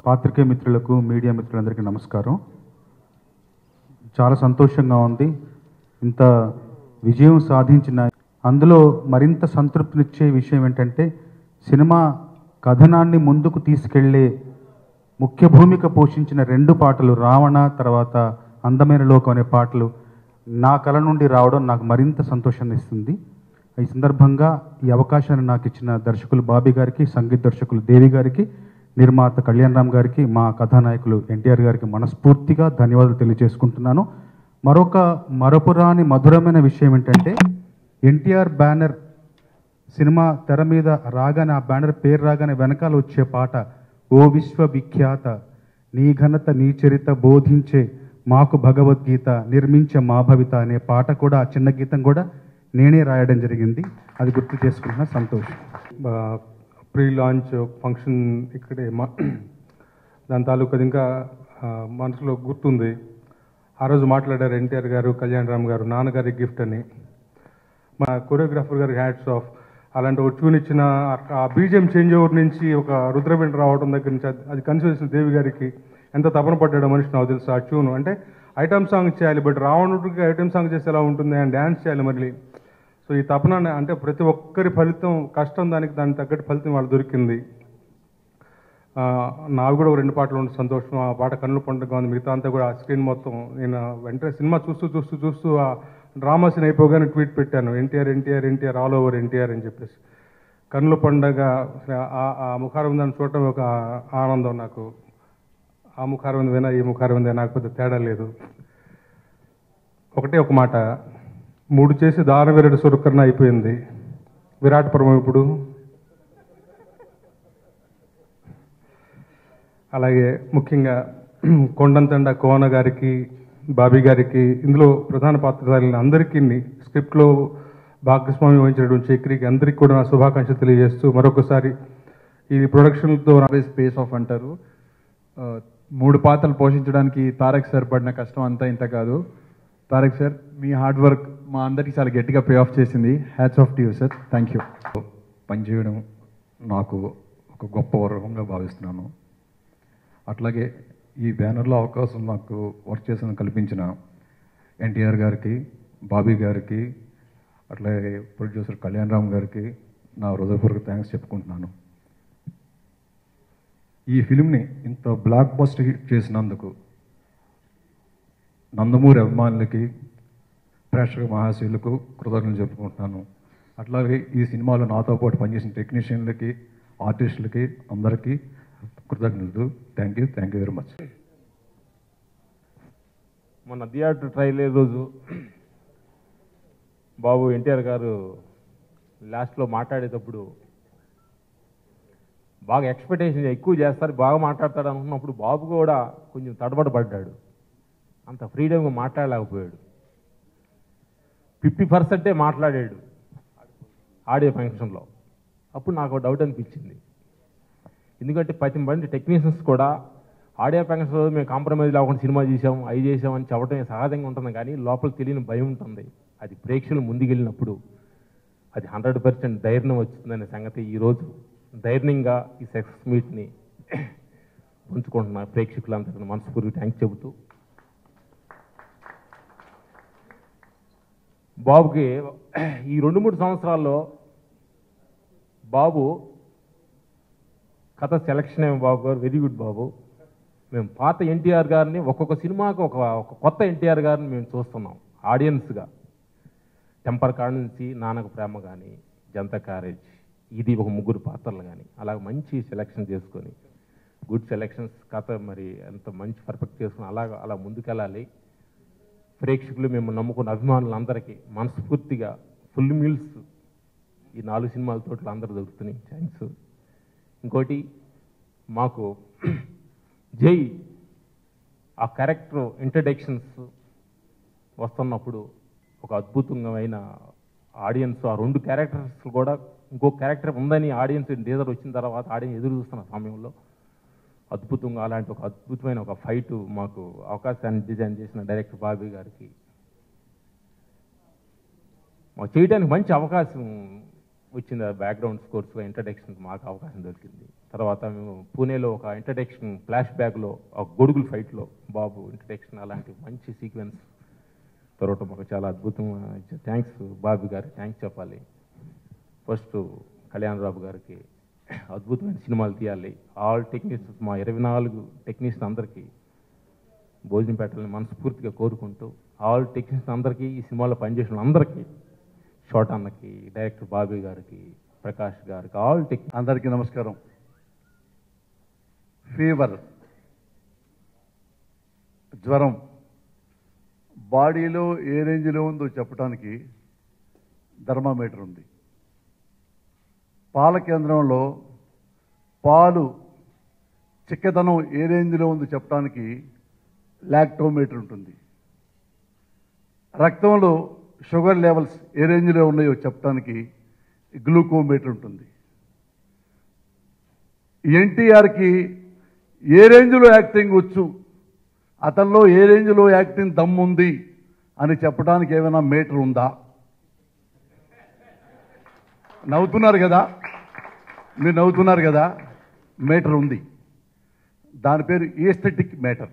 పాత్రికేయ మిత్రులకు మీడియా మిత్రులందరికీ నమస్కారం చాలా సంతోషంగా ఉంది ఇంత విజయం సాధించిన అందులో మరింత సంతృప్తినిచ్చే విషయం ఏంటంటే సినిమా కథనాన్ని ముందుకు తీసుకెళ్లే ముఖ్య భూమిక పోషించిన రెండు పాటలు రావణ తర్వాత అందమైన లోకం అనే పాటలు నా కళ నుండి రావడం నాకు మరింత సంతోషాన్ని ఇస్తుంది ఈ సందర్భంగా ఈ అవకాశాన్ని నాకు ఇచ్చిన దర్శకులు బాబీ గారికి సంగీత దర్శకులు దేవి గారికి నిర్మాత కళ్యాణ్ రామ్ గారికి మా కథానాయకులు ఎన్టీఆర్ గారికి మనస్ఫూర్తిగా ధన్యవాదాలు తెలియజేసుకుంటున్నాను మరొక మరపురాని మధురమైన విషయం ఏంటంటే ఎన్టీఆర్ బ్యానర్ సినిమా తెర మీద రాగానే ఆ బ్యానర్ పేరు రాగానే వెనకాల వచ్చే పాట ఓ విశ్వవిఖ్యాత నీ ఘనత నీ చరిత బోధించే మాకు భగవద్గీత నిర్మించే మా భవిత అనే పాట కూడా ఆ చిన్న గీతం కూడా నేనే రాయడం జరిగింది అది గుర్తు చేసుకుంటున్నా సంతోషం ప్రీ లాంచ్ ఫంక్షన్ ఇక్కడే మా దాని తాలూకు అది ఇంకా ఆ, మనసులో గుర్తుంది ఆ రోజు మాట్లాడారు ఎన్టీఆర్ గారు కళ్యాణ్ రామ్ గారు నాన్నగారి గిఫ్ట్ అని మా కొరియోగ్రాఫర్ గారికి హ్యాట్స్ ఆఫ్ అలాంటి ఒక ట్యూన్ ఇచ్చిన ఆ- ఆ బీజిఎం చేంజ్ ఓవర్ నుంచి ఒక రుద్రబిండ్ రావడం దగ్గర నుంచి అది- అది కన్సిడర్ చేసిన దేవి గారికి ఎంత తపన పడ్డాడో మనిషి నాకు తెలుసు ఆ ట్యూన్ అంటే ఐటమ్ సాంగ్ చేయాలి బట్ రావణుడికి ఐటమ్ సాంగ్ చేస్తే ఎలా ఉంటుంది అని డ్యాన్స్ చేయాలి మళ్ళీ సో ఈ తపన అంటే ప్రతి ఒక్కరి ఫలితం కష్టం దానికి దానికి తగ్గట్టు ఫలితం వాళ్ళు దొరికింది ఆ, నావి కూడా ఒక రెండు పాటలు ఉండే సంతోషం ఆ పాట కన్నుల పండుగ ఉంది మిగతా అంతా కూడా ఆ స్క్రీన్ మొత్తం నేను వెంటనే సినిమా చూస్తూ చూస్తూ చూస్తూ ఆ డ్రామా సీన్ అయిపోగానే ట్వీట్ పెట్టాను NTR NTR NTR all over NTR అని చెప్పేసి కన్నుల పండగ ఆ- ఆ ముఖారవిందాన్ని చూడటం ఒక ఆనందం నాకు ఆ ముఖారవింద వినా ఈ ముఖారవింద నాకు పెద్ద తేడా లేదు ఒకటే ఒక మాట మూడు చేసి దానవీరుడు సురకరణ అయిపోయింది విరాటపురం ఇప్పుడు అలాగే ముఖ్యంగా కొండంతండ కోన గారికి బాబీ గారికి ఇందులో ప్రధాన పాత్రధారులను అందరికీ స్క్రిప్ట్లో భాగస్వామ్యం వహించినటువంటి చక్రికి అందరికీ కూడా నా శుభాకాంక్షలు తెలియజేస్తూ మరొకసారి ఈ ప్రొడక్షన్తో స్పేస్ ఆఫ్ అంటారు ఆ, మూడు పాత్రలు పోషించడానికి తారక్ సార్ పడిన కష్టం అంతా ఇంత కాదు తారక్ సార్ మీ హార్డ్ వర్క్ మా అందరికీ చాలా గట్టిగా పే ఆఫ్ చేసింది hats off to you sir thank you పనిచేయడం నాకు ఒక గొప్ప వరంగా భావిస్తున్నాను అట్లాగే ఈ బ్యానర్లో అవకాశం నాకు వర్క్ చేసిన కల్పించిన ఎన్టీఆర్ గారికి బాబీ గారికి అట్లాగే ప్రొడ్యూసర్ కళ్యాణ్ రామ్ గారికి నా హృదయపూర్వక థ్యాంక్స్ చెప్పుకుంటున్నాను ఈ ఫిల్మ్ని ఇంత బ్లాక్ బస్టర్ హిట్ చేసినందుకు నందమూరి అభిమానులకి ప్రేక్షక మహాశీలకు కృతజ్ఞతలు చెప్పుకుంటున్నాను అట్లాగే ఈ సినిమాలో నాతో పాటు పనిచేసిన టెక్నీషియన్లకి ఆర్టిస్టులకి అందరికీ కృతజ్ఞతలు thank you thank you very much మొన్న థియేటర్ ట్రైలర్ రోజు బాబు ఎన్టీఆర్ గారు లాస్ట్లో మాట్లాడేటప్పుడు బాగా ఎక్స్పెక్టేషన్ ఎక్కువ చేస్తారు బాగా మాట్లాడతాడు అనుకున్నప్పుడు బాబు కూడా కొంచెం తడబడ పడ్డాడు అంత ఫ్రీడమ్గా మాట్లాడలేకపోయాడు ఫిఫ్టీ పర్సెంటే మాట్లాడాడు ఆడియో ఫంక్షన్లో అప్పుడు నాకు ఒక డౌట్ అనిపించింది ఎందుకంటే పది మంది టెక్నీషియన్స్ కూడా ఆడియో ఫంక్షన్లో మేము కాంప్రమైజ్ లేకుండా సినిమా చేసాం అవి చేసాం అని చెప్పడం సహజంగా ఉంటుంది కానీ లోపల తెలియని భయం ఉంటుంది అది ప్రేక్షకులు ముందుకెళ్ళినప్పుడు అది హండ్రెడ్ పర్సెంట్ ధైర్యం వచ్చిందనే సంగతి ఈరోజు ధైర్యంగా ఈ సక్సెస్ మీట్ని ఉంచుకుంటున్నా ప్రేక్షకులందరికీ మనస్ఫూర్తి థ్యాంక్స్ చెబుతూ బాబుకి ఈ రెండు మూడు సంవత్సరాల్లో బాబు కథ సెలక్షన్ ఏమో బాబు గారు వెరీ గుడ్ బాబు మేము పాత ఎన్టీఆర్ గారిని ఒక్కొక్క సినిమాకి ఒక ఒక కొత్త ఎన్టీఆర్ గారిని మేము చూస్తున్నాం ఆడియన్స్గా టెంపర్ కాడ నుంచి నాన్నకు ప్రేమ కానీ జనతా క్యారేజ్ ఇది ఒక ముగ్గురు పాత్రలు కానీ అలా మంచి సెలెక్షన్ చేసుకొని గుడ్ సెలెక్షన్స్ కథ మరి ఎంత మంచి పర్ఫెక్ట్ చేసుకుని అలాగ అలా ముందుకెళ్ళాలి ప్రేక్షకులు మేము నమ్ముకున్న అభిమానులందరికీ మనస్ఫూర్తిగా ఫుల్ మీల్స్ ఈ నాలుగు సినిమాలతో అందరూ దొరుకుతున్నాయి థ్యాంక్స్ ఇంకోటి మాకు జై ఆ క్యారెక్టర్ ఇంట్రడక్షన్స్ వస్తున్నప్పుడు ఒక అద్భుతమైన ఆడియన్స్ ఆ రెండు క్యారెక్టర్స్ కూడా ఇంకో క్యారెక్టర్ ఉందని ఆడియన్స్ డీజర్ వచ్చిన తర్వాత ఆడియన్స్ ఎదురు చూస్తున్న సమయంలో అద్భుతంగా అలాంటి ఒక అద్భుతమైన ఒక ఫైట్ మాకు అవకాశాన్ని డిజైన్ చేసిన డైరెక్టర్ బాబీ గారికి మాకు చేయడానికి మంచి అవకాశం వచ్చింది ఆ బ్యాక్గ్రౌండ్ స్కోర్స్ ఇంట్రడక్షన్ మాకు అవకాశం దొరికింది తర్వాత మేము పూణేలో ఒక ఇంట్రడక్షన్ ఫ్లాష్ బ్యాక్లో ఒక గొడుగుల ఫైట్లో బాబు ఇంట్రడక్షన్ అలాంటి మంచి సీక్వెన్స్ తర్వాత మాకు చాలా అద్భుతం థ్యాంక్స్ బాబీ గారు థ్యాంక్స్ చెప్పాలి ఫస్ట్ కళ్యాణ్ రావు గారికి అద్భుతమైన సినిమాలు తీయాలి ఆల్ టెక్నీషియన్స్ మా ఇరవై నాలుగు టెక్నీషియన్ అందరికీ భోజనం పెట్టాలని మనస్ఫూర్తిగా కోరుకుంటూ ఆల్ టెక్నీషియన్స్ అందరికీ ఈ సినిమాలో పనిచేసిన అందరికీ షార్ట్ అన్నకి డైరెక్టర్ బాబీ గారికి ప్రకాష్ గారికి ఆల్ టెక్ అందరికీ నమస్కారం ఫీవర్ జ్వరం బాడీలో ఏ రేంజ్లో ఉందో చెప్పడానికి థర్మామీటర్ ఉంది పాల కేంద్రంలో పాలు చిక్కదనం ఏ రేంజ్లో ఉందో చెప్పడానికి లాక్టోమీటర్ ఉంటుంది రక్తంలో షుగర్ లెవెల్స్ ఏ రేంజ్లో ఉన్నాయో చెప్పడానికి గ్లూకోమీటర్ ఉంటుంది ఎన్టీఆర్కి ఏ రేంజ్లో యాక్టింగ్ వచ్చు అతనిలో ఏ రేంజ్లో యాక్టింగ్ దమ్ముంది అని చెప్పడానికి ఏమైనా మీటర్ ఉందా నవ్వుతున్నారు కదా మీరు నవ్వుతున్నారు కదా మీటర్ ఉంది దాని పేరు ఈస్థెటిక్ మీటర్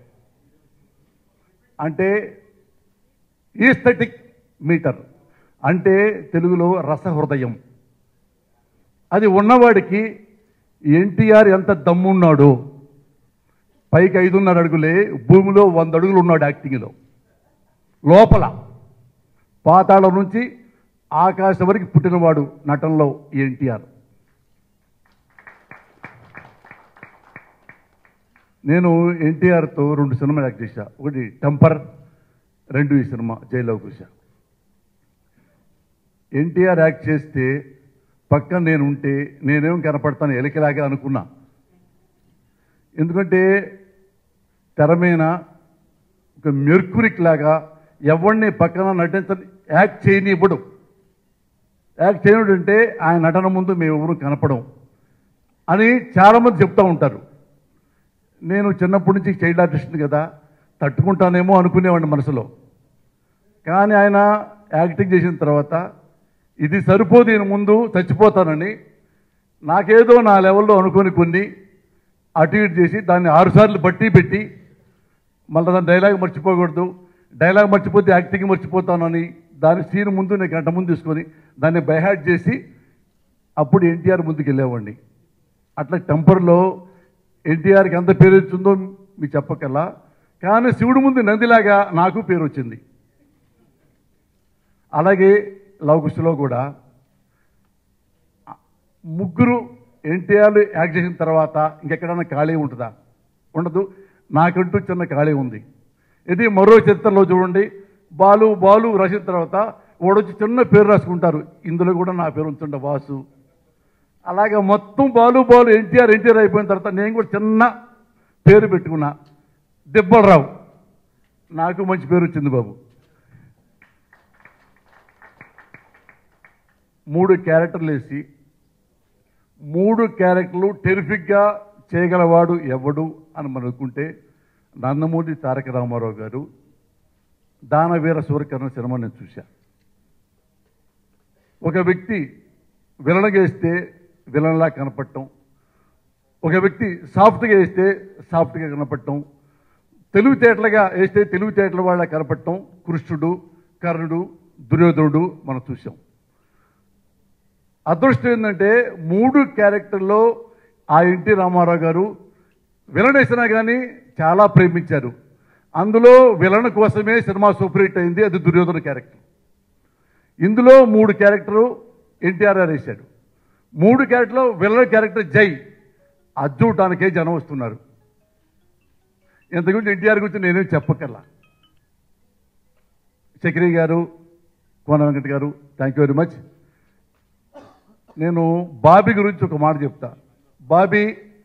అంటే ఈస్థెటిక్ మీటర్ అంటే తెలుగులో రసహృదయం అది ఉన్నవాడికి ఎన్టీఆర్ ఎంత దమ్మున్నాడో పైకి ఐదున్నర అడుగులే భూమిలో వంద అడుగులు ఉన్నాడు యాక్టింగ్లో లోపల పాతాళం నుంచి ఆకాశం వరకు పుట్టినవాడు నటనలో ఎన్టీఆర్ నేను ఎన్టీఆర్తో రెండు సినిమాలు యాక్ట్ చేశా ఒకటి టెంపర్ రెండు ఈ సినిమా జైల్లో కూర్చా ఎన్టీఆర్ యాక్ట్ చేస్తే పక్కన నేను ఉంటే నేనేం కనపడతాను ఎలికలాగా అనుకున్నా ఎందుకంటే తెర మీద ఒక మెర్కురిక్ లాగా ఎవరిని పక్కన నటించ యాక్ట్ చేయనివ్వడు యాక్ట్ చేయనుడు అంటే ఆయన నటన ముందు మేము ఎవరు కనపడం అని చాలామంది చెప్తూ ఉంటారు నేను చిన్నప్పటి నుంచి చైల్డ్ ఆర్టిస్ట్ కదా తట్టుకుంటానేమో అనుకునేవాడిని మనసులో కానీ ఆయన యాక్టింగ్ చేసిన తర్వాత ఇది సరిపోదు నేను ముందు చచ్చిపోతానని నాకేదో నా లెవెల్లో అనుకొని కొన్ని అటు ఇటు చేసి దాన్ని ఆరుసార్లు బట్టి పెట్టి మళ్ళీ దాని డైలాగ్ మర్చిపోకూడదు డైలాగ్ మర్చిపోతే యాక్టింగ్ మర్చిపోతానని దాని సీన్ ముందు నేను గంట ముందు తీసుకొని దాన్ని బైహాట్ చేసి అప్పుడు ఎన్టీఆర్ ముందుకు వెళ్ళేవాడిని అట్లా టెంపర్లో ఎన్టీఆర్కి ఎంత పేరు వచ్చిందో మీకు చెప్పకల్లా కానీ శివుడు ముందు నందిలాగా నాకు పేరు వచ్చింది అలాగే లవకుశలో కూడా ముగ్గురు ఎన్టీఆర్లు యాక్ట్ చేసిన తర్వాత ఇంకెక్కడైనా ఖాళీ ఉంటుందా ఉండదు నాకంటూ చిన్న ఖాళీ ఉంది ఇది మరో చరిత్రలో చూడండి బాలు బాలు రాసిన తర్వాత వాడొచ్చి చిన్న పేరు రాసుకుంటారు ఇందులో కూడా నా పేరు ఉంచుండ వాసు అలాగే మొత్తం బాలు బాలు ఎన్టీఆర్ ఎన్టీఆర్ అయిపోయిన తర్వాత నేను కూడా చిన్న పేరు పెట్టుకున్నా దెబ్బలరావు నాకు మంచి పేరు వచ్చింది బాబు మూడు క్యారెక్టర్లు వేసి మూడు క్యారెక్టర్లు టెరిఫిక్గా చేయగలవాడు ఎవడు అని మనం అనుకుంటే నందమూరి తారక రామారావు గారు దానవీర సూర్యకరణ సినిమా నేను చూశా ఒక వ్యక్తి విలనగా వేస్తే విలన్లా కనపడటం ఒక వ్యక్తి సాఫ్ట్గా వేస్తే సాఫ్ట్గా కనపడటం తెలివితేటలుగా వేస్తే తెలివితేటల వాళ్ళ కనపడటం కృష్ణుడు కర్ణుడు దుర్యోధనుడు మనం చూసాం అదృష్టం ఏంటంటే మూడు క్యారెక్టర్లో ఆ ఎన్టీ రామారావు గారు విలన్ వేసినా కానీ చాలా ప్రేమించారు అందులో విలన్ కోసమే సినిమా సూపర్ హిట్ అయింది అది దుర్యోధన క్యారెక్టర్ ఇందులో మూడు క్యారెక్టరు ఎన్టీఆర్ గారు వేశాడు మూడు క్యారెక్టర్లో విలన్ క్యారెక్టర్ జై అద్దూటానికే జనం వస్తున్నారు ఇంతకుముందు ఎన్టీఆర్ గురించి నేనేం చెప్పకల్లా చక్రి గారు కోన వెంకట గారు థ్యాంక్ యూ వెరీ మచ్ నేను బాబీ గురించి ఒక మాట చెప్తా బాబీ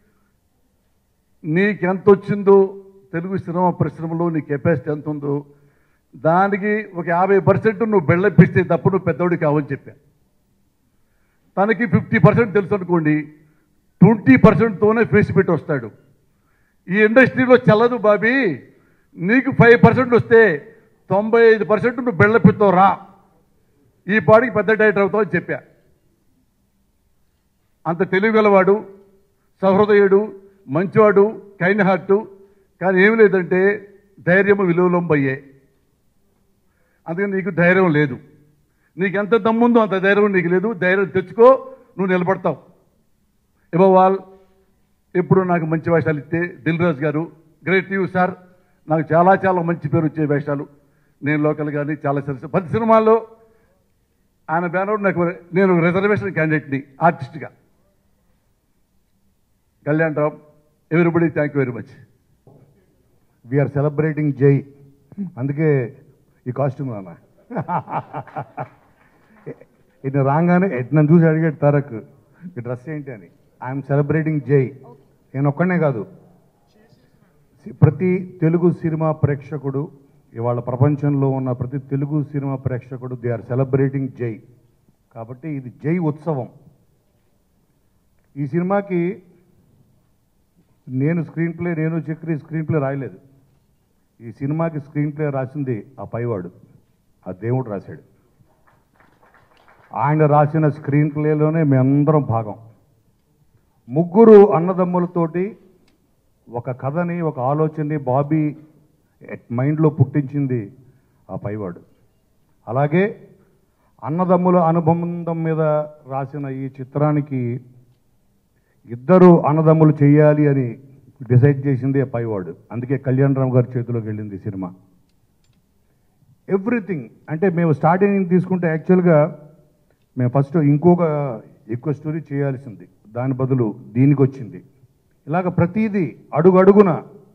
నీకెంత వచ్చిందో తెలుగు సినిమా పరిశ్రమలో నీ కెపాసిటీ ఎంత ఉందో దానికి ఒక యాభై పర్సెంట్ నువ్వు బెళ్ళపిస్తే తప్ప నువ్వు పెద్దోడి కావని చెప్పా తనకి ఫిఫ్టీ పర్సెంట్ తెలుసు అనుకోండి ట్వంటీ పర్సెంట్తోనే ఫేస్ పెట్టి వస్తాడు ఈ ఇండస్ట్రీలో చల్లదు బాబీ నీకు ఫైవ్ పర్సెంట్ వస్తే తొంభై ఐదు పర్సెంట్ నువ్వు బెళ్ళపిస్తావు రా ఈ పాడికి పెద్ద డైరెక్టర్ అవుతావు అని చెప్పా అంత తెలివిగలవాడు సహృదయుడు మంచివాడు కైండ్ హార్టు కానీ ఏమి లేదంటే ధైర్యము విలువలంబయ్యే అందుకని నీకు ధైర్యం లేదు నీకు ఎంత దమ్ముందో అంత ధైర్యం నీకు లేదు ధైర్యం తెచ్చుకో నువ్వు నిలబడతావు ఇవ్వవాల్ ఎప్పుడు నాకు మంచి వేషాలు ఇస్తే దిల్ రాజు గారు గ్రేట్ యూ సార్ నాకు చాలా చాలా మంచి పేరు వచ్చే వేషాలు నేను లోకల్ కానీ చాలా సినిమా పది సినిమాల్లో ఆయన బ్యానర్ నాకు నేను రిజర్వేషన్ క్యాండిడేట్ని ఆర్టిస్ట్గా Kalyan Ram everybody thank you very much we are celebrating Jai అందుకే ఈ కాస్ట్యూమ్ అన్న ఇటు రాగానే ఎట్ నన్ను చూసి అడిగాడు తారక్ ఈ డ్రెస్ ఏంటి అని ఐఎమ్ సెలబ్రేటింగ్ జై నేను ఒక్కనే కాదు ప్రతి తెలుగు సినిమా ప్రేక్షకుడు ఇవాళ ప్రపంచంలో ఉన్న ప్రతి తెలుగు సినిమా ప్రేక్షకుడు దే ఆర్ సెలబ్రేటింగ్ జై కాబట్టి ఇది జై ఉత్సవం ఈ సినిమాకి నేను స్క్రీన్ ప్లే నేను చక్రి స్క్రీన్ ప్లే రాయలేదు ఈ సినిమాకి స్క్రీన్ ప్లే రాసింది ఆ పైవాడు ఆ దేవుడు రాశాడు ఆయన రాసిన స్క్రీన్ ప్లేలోనే మేమందరం భాగం ముగ్గురు అన్నదమ్ములతోటి ఒక కథని ఒక ఆలోచనని బాబీ మైండ్లో పుట్టించింది ఆ పైవాడు అలాగే అన్నదమ్ముల అనుబంధం మీద రాసిన ఈ చిత్రానికి ఇద్దరు అన్నదమ్ములు చేయాలి అని డిసైడ్ చేసింది ఆ పైవాడు అందుకే కళ్యాణ్ రామ్ గారి చేతిలోకి వెళ్ళింది ఈ సినిమా ఎవ్రీథింగ్ అంటే మేము స్టార్టింగ్ తీసుకుంటే యాక్చువల్గా మేము ఫస్ట్ ఇంకొక ఎక్కువ స్టోరీ చేయాల్సింది దాని బదులు దీనికి వచ్చింది ఇలాగ ప్రతిదీ అడుగు అడుగున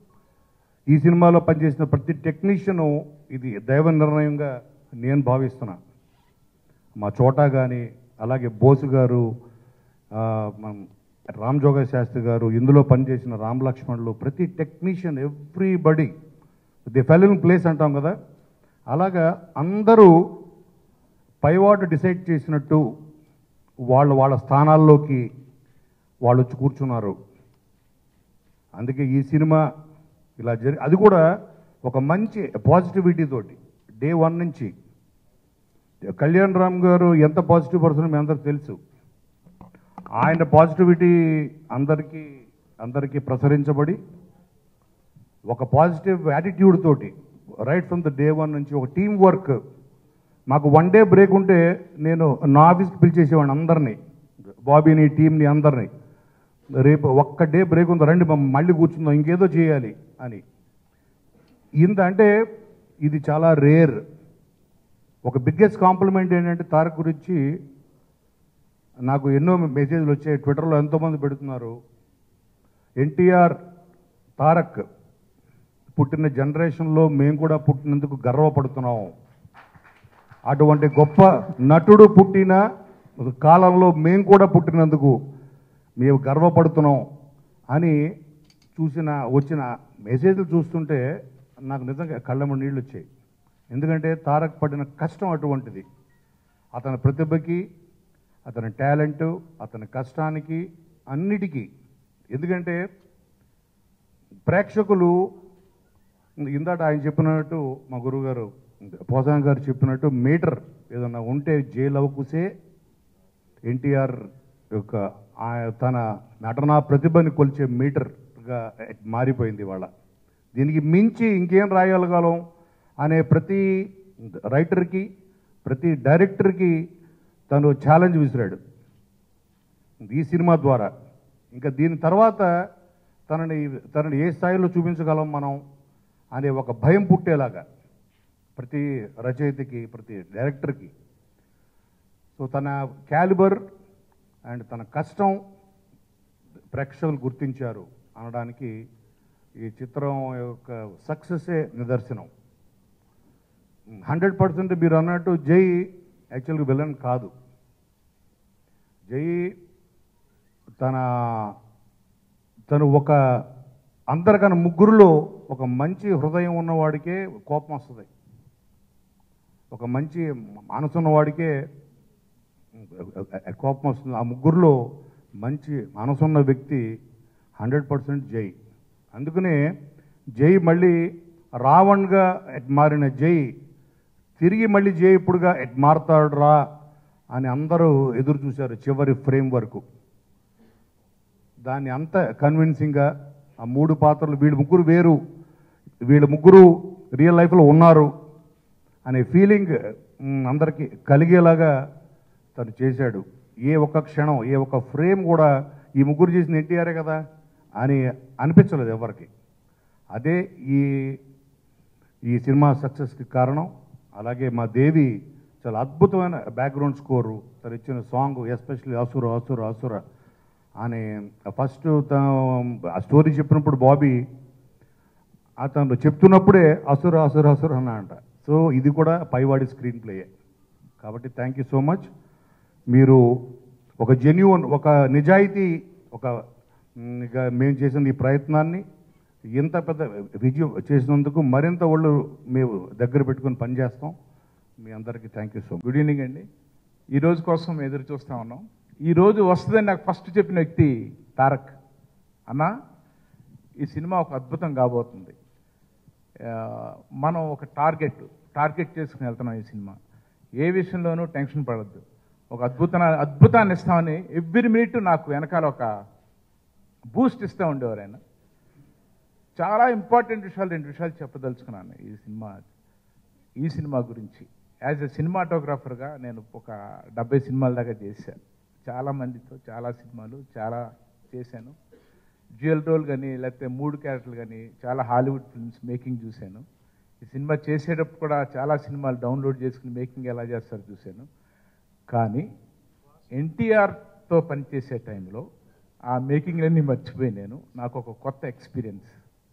ఈ సినిమాలో పనిచేసిన ప్రతి టెక్నీషియను ఇది దైవ నిర్ణయంగా నేను భావిస్తున్నా మా చోటా కానీ అలాగే బోసు గారు ఆ, మన రామ్ జోగ శాస్త్రి గారు ఇందులో పనిచేసిన రామ్ లక్ష్మణులు ప్రతి technician everybody the fell in place అంటాం కదా అలాగా అందరూ పైవాటు డిసైడ్ చేసినట్టు వాళ్ళు వాళ్ళ స్థానాల్లోకి వాళ్ళు వచ్చి కూర్చున్నారు అందుకే ఈ సినిమా ఇలా జరి అది కూడా ఒక మంచి పాజిటివిటీ తోటి డే వన్ నుంచి కళ్యాణ్ రామ్ గారు ఎంత పాజిటివ్ పర్సన్ మీ అందరికి తెలుసు ఆయన పాజిటివిటీ అందరికీ అందరికీ ప్రసరించబడి ఒక పాజిటివ్ యాటిట్యూడ్ తోటి right from the day one నుంచి ఒక టీం వర్క్ మాకు వన్ డే బ్రేక్ ఉంటే నేను నా ఆఫీస్కి పిలిచేసేవాడిని అందరినీ బాబీని టీంని అందరినీ రేపు ఒక్క డే బ్రేక్ ఉంది రండి మమ్మ మళ్ళీ కూర్చుందాం ఇంకేదో చేయాలి అని ఇంత అంటే ఇది చాలా రేర్ ఒక బిగ్గెస్ట్ కాంప్లిమెంట్ ఏంటంటే తారక్ గురించి నాకు ఎన్నో మెసేజ్లు వచ్చాయి ట్విట్టర్లో ఎంతోమంది పెడుతున్నారు ఎన్టీఆర్ తారక్ పుట్టిన జనరేషన్లో మేము కూడా పుట్టినందుకు గర్వపడుతున్నాం అటువంటి గొప్ప నటుడు పుట్టిన కాలంలో మేము కూడా పుట్టినందుకు మేము గర్వపడుతున్నాం అని చూసిన వచ్చిన మెసేజ్లు చూస్తుంటే నాకు నిజంగా కళ్ళమ్మ నీళ్ళు వచ్చాయి ఎందుకంటే తారక్ పడిన కష్టం అటువంటిది అతని ప్రతిభకి అతని టాలెంటు అతని కష్టానికి అన్నిటికీ ఎందుకంటే ప్రేక్షకులు ఇందాట ఆయన చెప్పినట్టు మా గురువుగారు పోసాం గారు చెప్పినట్టు మీటర్ ఏదన్నా ఉంటే జైలు అవకుసే ఎన్టీఆర్ యొక్క ఆ- తన నటనా ప్రతిభని కొలిచే మీటర్గా మారిపోయింది ఇవాళ దీనికి మించి ఇంకేం రాయగలగలం అనే ప్రతి రైటర్కి ప్రతి డైరెక్టర్కి తను ఛాలెంజ్ విసిరాడు ఈ సినిమా ద్వారా ఇంకా దీని తర్వాత తనని తనని ఏ స్థాయిలో చూపించగలం మనం అనే ఒక భయం పుట్టేలాగా ప్రతి రచయితకి ప్రతి డైరెక్టర్కి సో తన క్యాలిబర్ అండ్ తన కష్టం ప్రేక్షకులు గుర్తించారు అనడానికి ఈ చిత్రం యొక్క సక్సెసే నిదర్శనం హండ్రెడ్ పర్సెంట్ మీరు అన్నట్టు జై యాక్చువల్గా విలన్ కాదు జై తన తను ఒక అందరికన్నా ముగ్గురులో ఒక మంచి హృదయం ఉన్నవాడికే కోపం వస్తుంది ఒక మంచి మనసు ఉన్నవాడికే కోపం వస్తుంది ఆ ముగ్గురులో మంచి మనసున్న వ్యక్తి హండ్రెడ్ పర్సెంట్ జై అందుకనే జై మళ్ళీ రావణ్గా ఎట్ మారిన జై తిరిగి మళ్ళీ జై ఇప్పుడుగా ఎట్ మారతాడు రా అని అందరూ ఎదురు చూశారు చివరి ఫ్రేమ్ వరకు దాన్ని అంత కన్విన్సింగ్గా ఆ మూడు పాత్రలు వీళ్ళు ముగ్గురు వేరు వీళ్ళ ముగ్గురు రియల్ లైఫ్లో ఉన్నారు అనే ఫీలింగ్ మ్, అందరికీ కలిగేలాగా తను చేశాడు ఏ ఒక్క క్షణం ఏ ఒక్క ఫ్రేమ్ కూడా ఈ ముగ్గురు చేసిన ఎన్టీఆరే కదా అని అనిపించలేదు ఎవరికి అదే ఈ ఈ సినిమా సక్సెస్కి కారణం అలాగే మా దేవి చాలా అద్భుతమైన బ్యాక్గ్రౌండ్ స్కోరు తను ఇచ్చిన సాంగ్ ఎస్పెషల్లీ అసుర అసుర అసుర అని ఫస్ట్ ఆ స్టోరీ చెప్పినప్పుడు బాబీ అతను చెప్తున్నప్పుడే అసుర అసుర అసుర అన్న అంట సో ఇది కూడా పైవాడి స్క్రీన్ ప్లేయే కాబట్టి థ్యాంక్ యూ సో మచ్ మీరు ఒక జెన్యున్ ఒక నిజాయితీ ఒక మ్, ఇక మేము చేసిన ఈ ప్రయత్నాన్ని ఇంత పెద్ద విజయం చేసినందుకు మరింత ఒళ్ళు మేము దగ్గర పెట్టుకొని పనిచేస్తాం మీ అందరికీ thank you so much good evening అండి ఈ రోజు కోసం ఎదురు చూస్తా ఉన్నాం ఈ రోజు వస్తుందని నాకు ఫస్ట్ చెప్పిన వ్యక్తి తారక్ అన్న ఈ సినిమా ఒక అద్భుతం కాబోతుంది ఆ, మనం ఒక టార్గెట్ టార్గెట్ చేసుకుని వెళ్తున్నాం ఈ సినిమా ఏ విషయంలోనూ టెన్షన్ పడద్దు ఒక అద్భుత అద్భుతాన్ని ఇస్తామని ఎవ్రీ మినిట్ నాకు వెనకాల ఒక బూస్ట్ ఇస్తూ ఉండేవారు ఆయన చాలా ఇంపార్టెంట్ విషయాలు రెండు విషయాలు చెప్పదలుచుకున్నాను ఈ సినిమా ఈ సినిమా గురించి యాజ్ ఎ సినిమాటోగ్రాఫర్గా నేను ఒక డెబ్బై సినిమాల దాకా చేశాను చాలా మందితో చాలా సినిమాలు చాలా చేశాను డ్యూయల్ రోల్ కానీ లేకపోతే మూడు క్యారెక్టర్లు కానీ చాలా హాలీవుడ్ ఫిల్మ్స్ మేకింగ్ చూశాను ఈ సినిమా చేసేటప్పుడు కూడా చాలా సినిమాలు డౌన్లోడ్ చేసుకుని మేకింగ్ ఎలా చేస్తారో చూశాను కానీ ఎన్టీఆర్తో పనిచేసే టైంలో ఆ మేకింగ్లన్నీ మర్చిపోయి నేను నాకు ఒక కొత్త ఎక్స్పీరియన్స్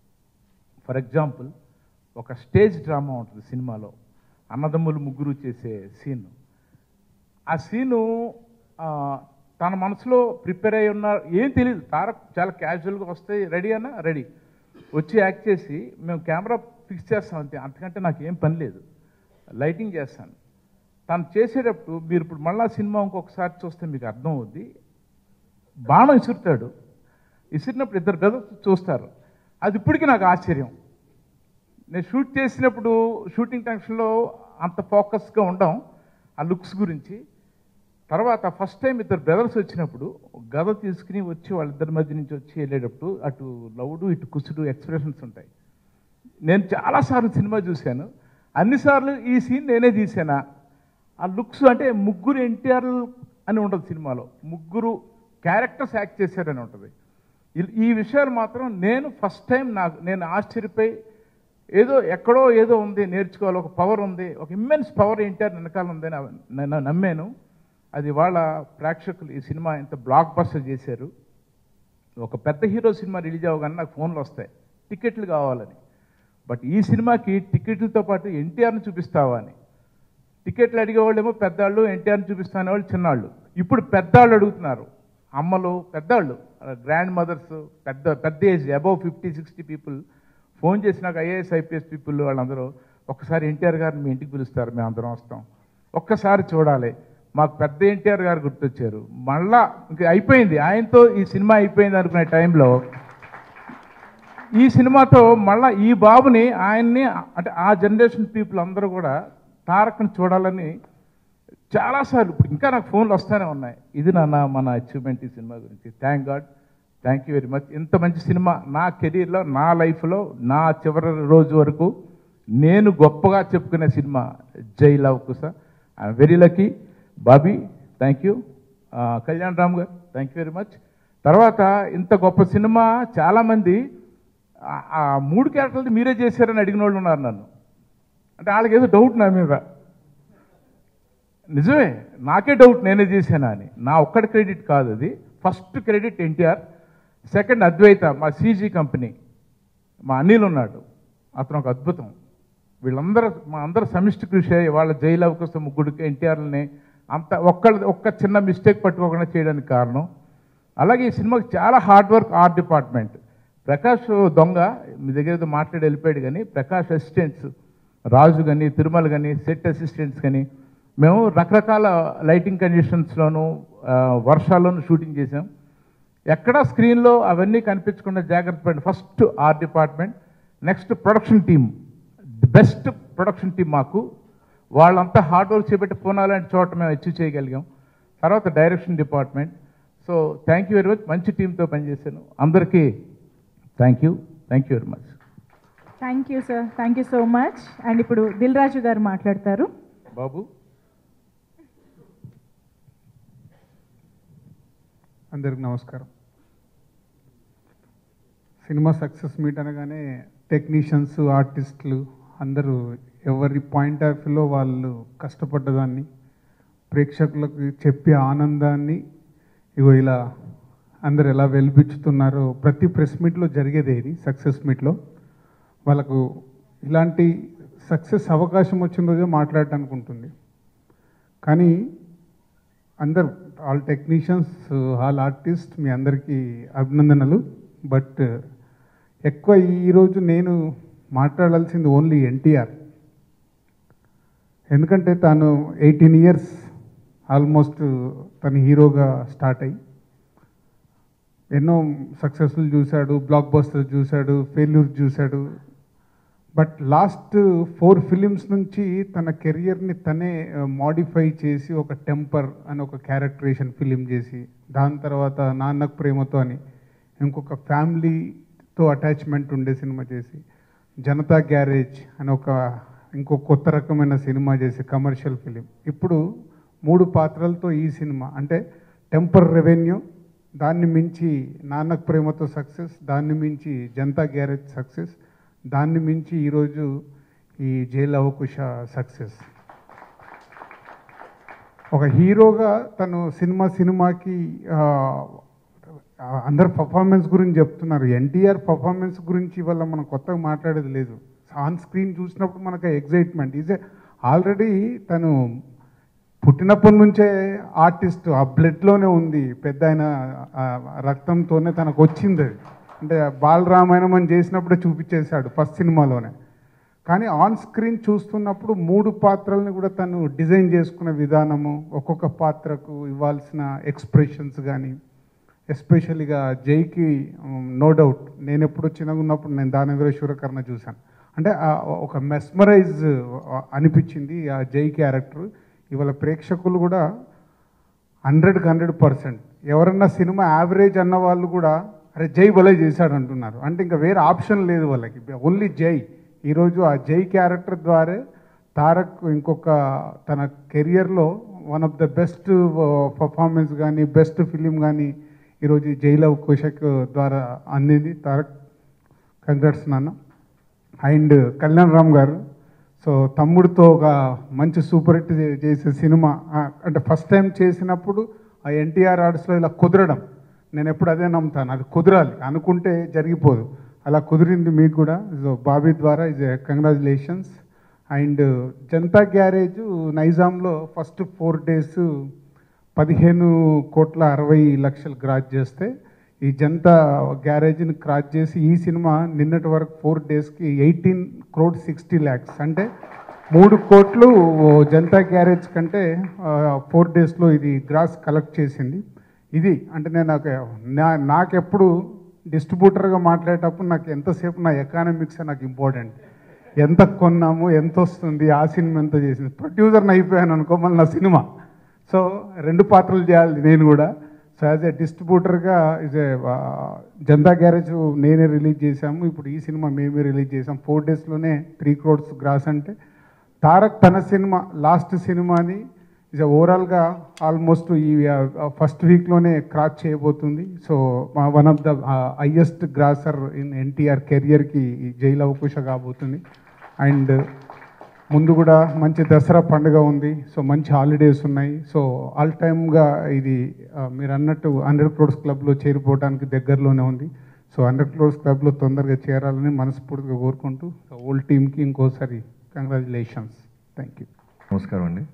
ఫర్ ఎగ్జాంపుల్ ఒక స్టేజ్ డ్రామా ఉంటుంది సినిమాలో అన్నదమ్ములు ముగ్గురు చేసే సీన్ ఆ సీను ఆ, తన మనసులో ప్రిపేర్ అయి ఉన్నారు ఏం తెలియదు తారక్ చాలా క్యాజువల్గా వస్తే రెడీ అన్నా రెడీ వచ్చి యాక్ట్ చేసి మేము కెమెరా ఫిక్స్ చేస్తాం అంతే అంతకంటే నాకు ఏం పని లేదు లైటింగ్ చేస్తాను తను చేసేటప్పుడు మీరు ఇప్పుడు మళ్ళా సినిమా ఇంకొకసారి చూస్తే మీకు అర్థం అవుద్ది బాణం విసురుతాడు విసిరినప్పుడు ఇద్దరు బ్రదర్స్ చూస్తారు అది ఇప్పటికీ నాకు ఆశ్చర్యం నేను షూట్ చేసినప్పుడు షూటింగ్ టెన్షన్లో అంత ఫోకస్గా ఉండం ఆ లుక్స్ గురించి తర్వాత ఫస్ట్ టైం ఇద్దరు బ్రదర్స్ వచ్చినప్పుడు గద తీసుకుని వచ్చి వాళ్ళిద్దరి మధ్య నుంచి వచ్చి వెళ్ళేటప్పుడు అటు లౌడు ఇటు కుసుడు ఎక్స్ప్రెషన్స్ ఉంటాయి నేను చాలాసార్లు సినిమా చూశాను అన్నిసార్లు ఈ సీన్ నేనే తీసానా ఆ లుక్స్ అంటే ముగ్గురు ఎన్టీఆర్ అని ఉంటుంది సినిమాలో ముగ్గురు క్యారెక్టర్స్ యాక్ట్ చేశారని ఉంటుంది ఈ- ఈ విషయాలు మాత్రం నేను ఫస్ట్ టైం నాకు నేను ఆశ్చర్యపోయి ఏదో ఎక్కడో ఏదో ఉంది నేర్చుకోవాలి ఒక పవర్ ఉంది ఒక ఇమ్మెన్స్ పవర్ ఎన్టీఆర్ వెనకాల ఉందని నేను నమ్మాను అది వాళ్ళ ప్రేక్షకులు ఈ సినిమా ఇంత బ్లాక్ బస్టర్ చేశారు ఒక పెద్ద హీరో సినిమా రిలీజ్ అవ్వగానే నాకు ఫోన్లు వస్తాయి టికెట్లు కావాలని బట్ ఈ సినిమాకి టికెట్లతో పాటు ఎన్టీఆర్ని చూపిస్తావా అని టికెట్లు అడిగేవాళ్ళేమో పెద్దవాళ్ళు ఎన్టీఆర్ని చూపిస్తానే వాళ్ళు చిన్నాళ్ళు ఇప్పుడు పెద్దవాళ్ళు అడుగుతున్నారు అమ్మలు పెద్దవాళ్ళు గ్రాండ్ మదర్స్ పెద్ద పెద్ద age above fifty sixty people phone చేసి నాకు ఐఏఎస్ ఐపీఎస్ పీపుల్ వాళ్ళందరూ ఒక్కసారి ఎన్టీఆర్ గారిని మీ ఇంటికి పిలుస్తారు మేము అందరం వస్తాం ఒక్కసారి చూడాలి మాకు పెద్ద ఎన్టీఆర్ గారు గుర్తొచ్చారు మళ్ళా ఇంక అయిపోయింది ఆయనతో ఈ సినిమా అయిపోయింది అనుకునే టైంలో ఈ సినిమాతో మళ్ళా ఈ బాబుని ఆయన్ని అంటే ఆ జనరేషన్ పీపుల్ అందరూ కూడా తారక్ని చూడాలని చాలాసార్లు ఇప్పుడు ఇంకా నాకు ఫోన్లు వస్తూనే ఉన్నాయి ఇది నాన్న మన అచీవ్మెంట్ ఈ సినిమా గురించి thank God thank you very much ఇంత మంచి సినిమా నా కెరీర్లో నా లైఫ్లో నా చివరి రోజు వరకు నేను గొప్పగా చెప్పుకునే cinema Jai Lava Kusa I'm very lucky Bobby thank you Kalyan Ram garu thank you very much తర్వాత ఇంత గొప్ప సినిమా చాలామంది ఆ- ఆ మూడు క్యారెక్టర్లు మీరే చేశారని అడిగిన వాళ్ళు ఉన్నారు నన్ను అంటే వాళ్ళకి ఏదో డౌట్ నా మీద నిజమే నాకే డౌట్ నేనే చేశానా అని నా ఒక్కడి క్రెడిట్ కాదు అది first credit NTR second Advaita మా సీజీ కంపెనీ మా అనిల్ ఉన్నాడు అతను ఒక అద్భుతం వీళ్ళందరూ మా అందరూ సమిష్టి కృషి అయ్యి వాళ్ళ జైలు అవకాశం ముగ్గురికి ఎన్టీఆర్ని అంత ఒక్కళ్ళ ఒక్క చిన్న మిస్టేక్ పట్టుకోకుండా చేయడానికి కారణం అలాగే ఈ సినిమాకి చాలా hard work art department Prakash దొంగ మీ దగ్గర ఏదో మాట్లాడి వెళ్ళిపోయాడు కానీ ప్రకాష్ అసిస్టెంట్స్ రాజు కానీ తిరుమల కానీ సెట్ అసిస్టెంట్స్ కానీ మేము రకరకాల లైటింగ్ కండిషన్స్లోను వర్షాల్లోనూ షూటింగ్ చేసాం ఎక్కడ స్క్రీన్లో అవన్నీ కనిపించకుండా జాగ్రత్త పడండి first art department next production team the best production team మాకు వాళ్ళంతా హార్డ్ వర్క్ చేపెట్టి పూనా లాంటి చోట మేము అచీవ్ చేయగలిగాం తర్వాత direction department so thank you very much మంచి టీంతో పనిచేశాను అందరికీ thank you thank you very much thank you sir thank you so much and ఇప్పుడు దిల్ రాజు గారు మాట్లాడతారు బాబు అందరికి నమస్కారం సినిమా సక్సెస్ మీట్ అనగానే టెక్నీషియన్స్ ఆర్టిస్టులు అందరూ ఎవరి పాయింట్ ఆఫ్ వ్యూలో వాళ్ళు కష్టపడ్డదాన్ని ప్రేక్షకులకు చెప్పే ఆనందాన్ని ఇగో ఇలా అందరు ఎలా వెలిపించుతున్నారో ప్రతి ప్రెస్ మీట్లో జరిగేదే ఇది సక్సెస్ మీట్లో వాళ్ళకు ఇలాంటి సక్సెస్ అవకాశం వచ్చిన రోజే మాట్లాడటానికి ఉంటుంది కానీ అందరు ఆల్ టెక్నీషియన్స్ ఆల్ ఆర్టిస్ట్ మీ అందరికీ అభినందనలు బట్ ఎక్కువ ఈరోజు నేను మాట్లాడాల్సింది ఓన్లీ ఎన్టీఆర్ ఎందుకంటే తాను ఎయిటీన్ ఇయర్స్ ఆల్మోస్ట్ తను హీరోగా స్టార్ట్ అయ్యి ఎన్నో సక్సెస్ఫుల్ చూశాడు బ్లాక్ బస్టర్ చూశాడు ఫెయిల్యూర్ చూశాడు బట్ లాస్ట్ ఫోర్ ఫిలిమ్స్ నుంచి తన కెరియర్ని తనే మాడిఫై చేసి ఒక టెంపర్ అని ఒక క్యారెక్టరేషన్ ఫిలిం చేసి దాని తర్వాత నాన్నకు ప్రేమతో అని ఇంకొక ఫ్యామిలీతో అటాచ్మెంట్ ఉండే సినిమా చేసి జనతా గ్యారేజ్ అని ఒక ఇంకో కొత్త రకమైన సినిమా చేసి కమర్షియల్ ఫిలిం ఇప్పుడు మూడు పాత్రలతో ఈ సినిమా అంటే టెంపర్ రెవెన్యూ దాన్ని మించి నాన్నకు ప్రేమతో సక్సెస్ దాన్ని మించి జనతా గ్యారేజ్ సక్సెస్ దాన్ని మించి ఈరోజు ఈ జైల్ అవకుశ సక్సెస్ ఒక హీరోగా తను సినిమా సినిమాకి ఆ, అందరు పర్ఫార్మెన్స్ గురించి చెప్తున్నారు ఎన్టీఆర్ పర్ఫార్మెన్స్ గురించి ఇవాళ మనం కొత్తగా మాట్లాడేది లేదు ఆన్ స్క్రీన్ చూసినప్పుడు మనకు ఎగ్జైట్మెంట్ ఈజ్ ఆల్రెడీ తను పుట్టినప్పటి నుంచే ఆర్టిస్ట్ ఆ బ్లడ్లోనే ఉంది పెద్ద ఆయన ఆ, రక్తంతోనే తనకు వచ్చింది అది అంటే బాలరామాయణం అని చేసినప్పుడే చూపించేశాడు ఫస్ట్ సినిమాలోనే కానీ ఆన్ స్క్రీన్ చూస్తున్నప్పుడు మూడు పాత్రల్ని కూడా తను డిజైన్ చేసుకున్న విధానము ఒక్కొక్క పాత్రకు ఇవ్వాల్సిన ఎక్స్ప్రెషన్స్ కానీ ఎస్పెషల్గా జైకి నో డౌట్ నేను ఎప్పుడు చిన్నగా ఉన్నప్పుడు నేను దానవీర శూరకర్ణ చూశాను అంటే ఆ ఒక మెస్మరైజ్ అనిపించింది ఆ జై క్యారెక్టర్ ఇవాళ ప్రేక్షకులు కూడా హండ్రెడ్కి హండ్రెడ్ పర్సెంట్ ఎవరన్నా సినిమా యావరేజ్ అన్న వాళ్ళు కూడా అరే జై భలే చేశాడు అంటున్నారు అంటే ఇంకా వేరే ఆప్షన్ లేదు వాళ్ళకి ఓన్లీ జై ఈరోజు ఆ జై క్యారెక్టర్ ద్వారా తారక్ ఇంకొక తన కెరియర్లో one of the best performance కానీ బెస్ట్ ఫిలిం కానీ ఈరోజు ఈ జై లవ్ కుషక్ ద్వారా అందింది తారక్ కంగ్రాట్స్ నాన్న అండ్ కళ్యాణ్ రామ్ గారు సో తమ్ముడితో ఒక మంచి సూపర్ హిట్ చే- చేసే సినిమా ఆ, అంటే ఫస్ట్ టైం చేసినప్పుడు ఆ ఎన్టీఆర్ ఆర్ట్స్లో ఇలా కుదరడం నేను ఎప్పుడు అదే నమ్ముతాను అది కుదరాలి అనుకుంటే జరిగిపోదు అలా కుదిరింది మీకు కూడా సో బాబీ ద్వారా is congratulations and Janatha Garage నైజాంలో ఫస్ట్ ఫోర్ డేస్ పదిహేను కోట్ల అరవై లక్షలు గ్రాజ్ చేస్తే ఈ జనతా గ్యారేజ్ని క్రాచ్ చేసి ఈ సినిమా నిన్నటి వరకు ఫోర్ డేస్కి ఎయిటీన్ క్రోడ్ సిక్స్టీ ల్యాక్స్ అంటే మూడు కోట్లు జనతా గ్యారేజ్ కంటే ఫోర్ డేస్లో ఇది గ్రాస్ కలెక్ట్ చేసింది ఇది అంటే నేను నాకు నా నాకెప్పుడు డిస్ట్రిబ్యూటర్గా మాట్లాడేటప్పుడు నాకు ఎంతసేపు నా ఎకానమిక్స్ నాకు ఇంపార్టెంట్ ఎంత కొన్నాము ఎంత వస్తుంది ఆ సినిమా ఎంత చేసింది ప్రొడ్యూసర్ని అయిపోయాను అనుకో మళ్ళీ నా సినిమా సో రెండు పాత్రలు చేయాలి నేను కూడా సో యాజ్ ఏ డిస్ట్రిబ్యూటర్గా ఇజ్ ఏ జనతా గ్యారేజ్ నేనే రిలీజ్ చేశాము ఇప్పుడు ఈ సినిమా మేమే రిలీజ్ చేసాం ఫోర్ డేస్లోనే త్రీ క్రోడ్స్ గ్రాస్ అంటే తారక్ తన సినిమా లాస్ట్ సినిమాని ఇజ్ ఓవరాల్గా ఆల్మోస్ట్ ఈ ఫస్ట్ వీక్లోనే క్రాచ్ చేయబోతుంది so one of the highest grosser in NTR కెరియర్కి జైలు అవకాశ కాబోతుంది అండ్ ముందు కూడా మంచి దసరా పండుగ ఉంది సో మంచి హాలిడేస్ ఉన్నాయి సో ఆల్ టైమ్గా ఇది ఆ, మీరు అన్నట్టు హండ్రెడ్ క్రోడ్స్ క్లబ్లో చేరిపోవడానికి దగ్గరలోనే ఉంది సో హండ్రెడ్ క్రోడ్స్ క్లబ్లో తొందరగా చేరాలని మనస్ఫూర్తిగా కోరుకుంటూ ఓల్డ్ టీమ్కి ఇంకోసారి కంగ్రాచులేషన్స్ థ్యాంక్ యూ నమస్కారం అండి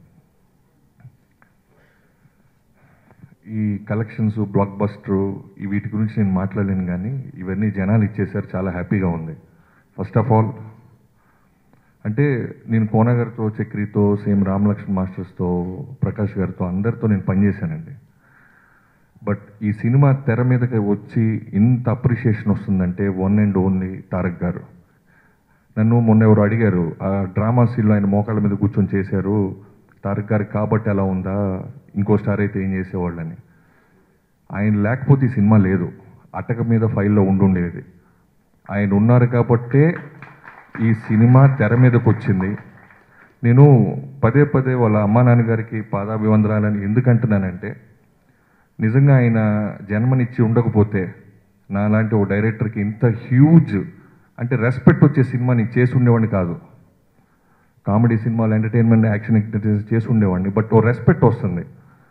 ఈ కలెక్షన్స్ బ్లాక్ బస్టర్ ఈ వీటి గురించి నేను మాట్లాడలేను కానీ ఇవన్నీ జనాలు ఇచ్చేసారు చాలా హ్యాపీగా ఉంది ఫస్ట్ ఆఫ్ ఆల్ అంటే నేను కోన గారితో చక్రితో సేమ్ రామలక్ష్మణ్ మాస్టర్స్తో ప్రకాష్ గారితో అందరితో నేను పనిచేశానండి బట్ ఈ సినిమా తెర మీదకి వచ్చి ఇంత అప్రిషియేషన్ వస్తుందంటే వన్ అండ్ ఓన్లీ తారక్ గారు నన్ను మొన్న ఎవరు అడిగారు ఆ డ్రామా సీన్లో ఆయన మోకాళ్ళ మీద కూర్చొని చేశారు తారక్ గారికి కాబట్టి ఎలా ఉందా ఇంకో స్టార్ అయితే ఏం చేసేవాళ్ళని ఆయన లేకపోతే ఈ సినిమా లేదు అటక మీద ఫైల్లో ఉండుండేది ఆయన ఉన్నారు కాబట్టే ఈ సినిమా తెర మీదకి వచ్చింది నేను పదే పదే వాళ్ళ అమ్మా నాన్నగారికి పాదాభివందనాలని ఎందుకంటున్నానంటే నిజంగా ఆయన జన్మనిచ్చి ఉండకపోతే నాలాంటి ఓ డైరెక్టర్కి ఇంత హ్యూజ్ అంటే రెస్పెక్ట్ వచ్చే సినిమా నేను చేసి ఉండేవాడిని కాదు కామెడీ సినిమాలు ఎంటర్టైన్మెంట్ యాక్షన్ చేసి ఉండేవాడిని బట్ ఓ రెస్పెక్ట్ వస్తుంది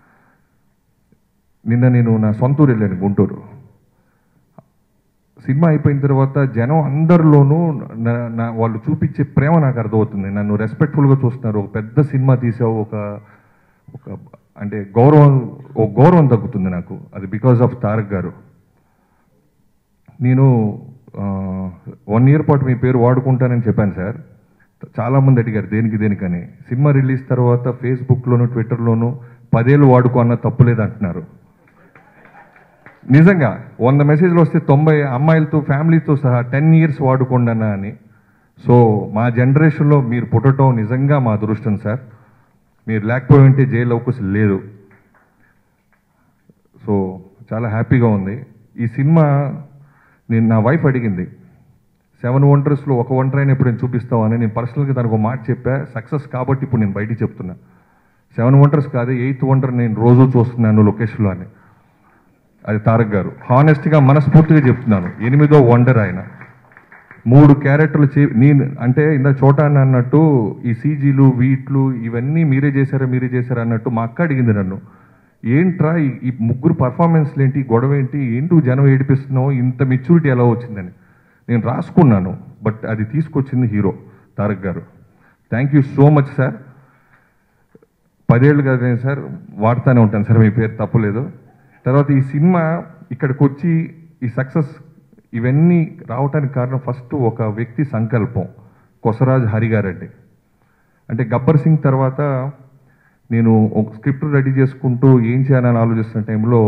నిన్న నేను నా సొంత ఊరు వెళ్ళాను గుంటూరు సినిమా అయిపోయిన తర్వాత జనం అందరిలోనూ నా- నా వాళ్ళు చూపించే ప్రేమ నాకు అర్థమవుతుంది నన్ను రెస్పెక్ట్ఫుల్గా చూస్తున్నారు ఒక పెద్ద సినిమా తీసావు ఒక ఒక అంటే గౌరవం ఒక గౌరవం తగ్గుతుంది నాకు అది బికాజ్ ఆఫ్ తారక్ గారు నేను వన్ ఇయర్ పాటు మీ పేరు వాడుకుంటానని చెప్పాను సార్ చాలా మంది అడిగారు దేనికి దేనికని సినిమా రిలీజ్ తర్వాత ఫేస్బుక్లోను ట్విట్టర్లోను పదేళ్ళు వాడుకో అన్న తప్పులేదు అంటున్నారు నిజంగా వంద మెసేజ్లు వస్తే తొంభై అమ్మాయిలతో ఫ్యామిలీతో సహా టెన్ ఇయర్స్ వాడుకోండి అన్న అని సో మా జనరేషన్లో మీరు పుట్టడం నిజంగా మా అదృష్టం సార్ మీరు లేకపోయి ఉంటే జైలు అవకాశం లేదు సో చాలా హ్యాపీగా ఉంది ఈ సినిమా నేను నా వైఫ్ అడిగింది సెవెన్ వండర్స్లో ఒక వండర్ అయినా ఇప్పుడు నేను చూపిస్తావు అని నేను పర్సనల్గా దానికి ఒక మాట చెప్పా సక్సెస్ కాబట్టి ఇప్పుడు నేను బయటికి చెప్తున్నా సెవెన్ వండర్స్ కాదు ఎయిత్ వండర్ నేను రోజు చూస్తున్నాను లొకేషన్లో అని అది తారక్ గారు హానెస్ట్గా మనస్ఫూర్తిగా చెప్తున్నాను ఎనిమిదో వండర్ ఆయన మూడు క్యారెక్టర్లు చే నేను అంటే ఇందా చోట అన్న అన్నట్టు ఈ సీజీలు వీట్లు ఇవన్నీ మీరే చేశారా మీరే చేశారా అన్నట్టు మా అక్క అడిగింది నన్ను ఏంట్రా ఈ- ఈ ముగ్గురు పర్ఫార్మెన్స్లు ఏంటి గొడవ ఏంటి ఏంటి జనం ఏడిపిస్తున్నావు ఇంత మెచ్యూరిటీ ఎలా వచ్చిందని నేను రాసుకున్నాను బట్ అది తీసుకొచ్చింది hero Tarak garu thank you so much sir పదేళ్ళు కదా సార్ వాడుతూనే ఉంటాను సార్ మీ పేరు తప్పులేదు తర్వాత ఈ సినిమా ఇక్కడికి వచ్చి ఈ సక్సెస్ ఇవన్నీ రావడానికి కారణం ఫస్ట్ ఒక వ్యక్తి సంకల్పం కొసరాజ్ హరి గారండి అంటే గబ్బర్ సింగ్ తర్వాత నేను ఒక స్క్రిప్ట్ రెడీ చేసుకుంటూ ఏం చేయాలని ఆలోచిస్తున్న టైంలో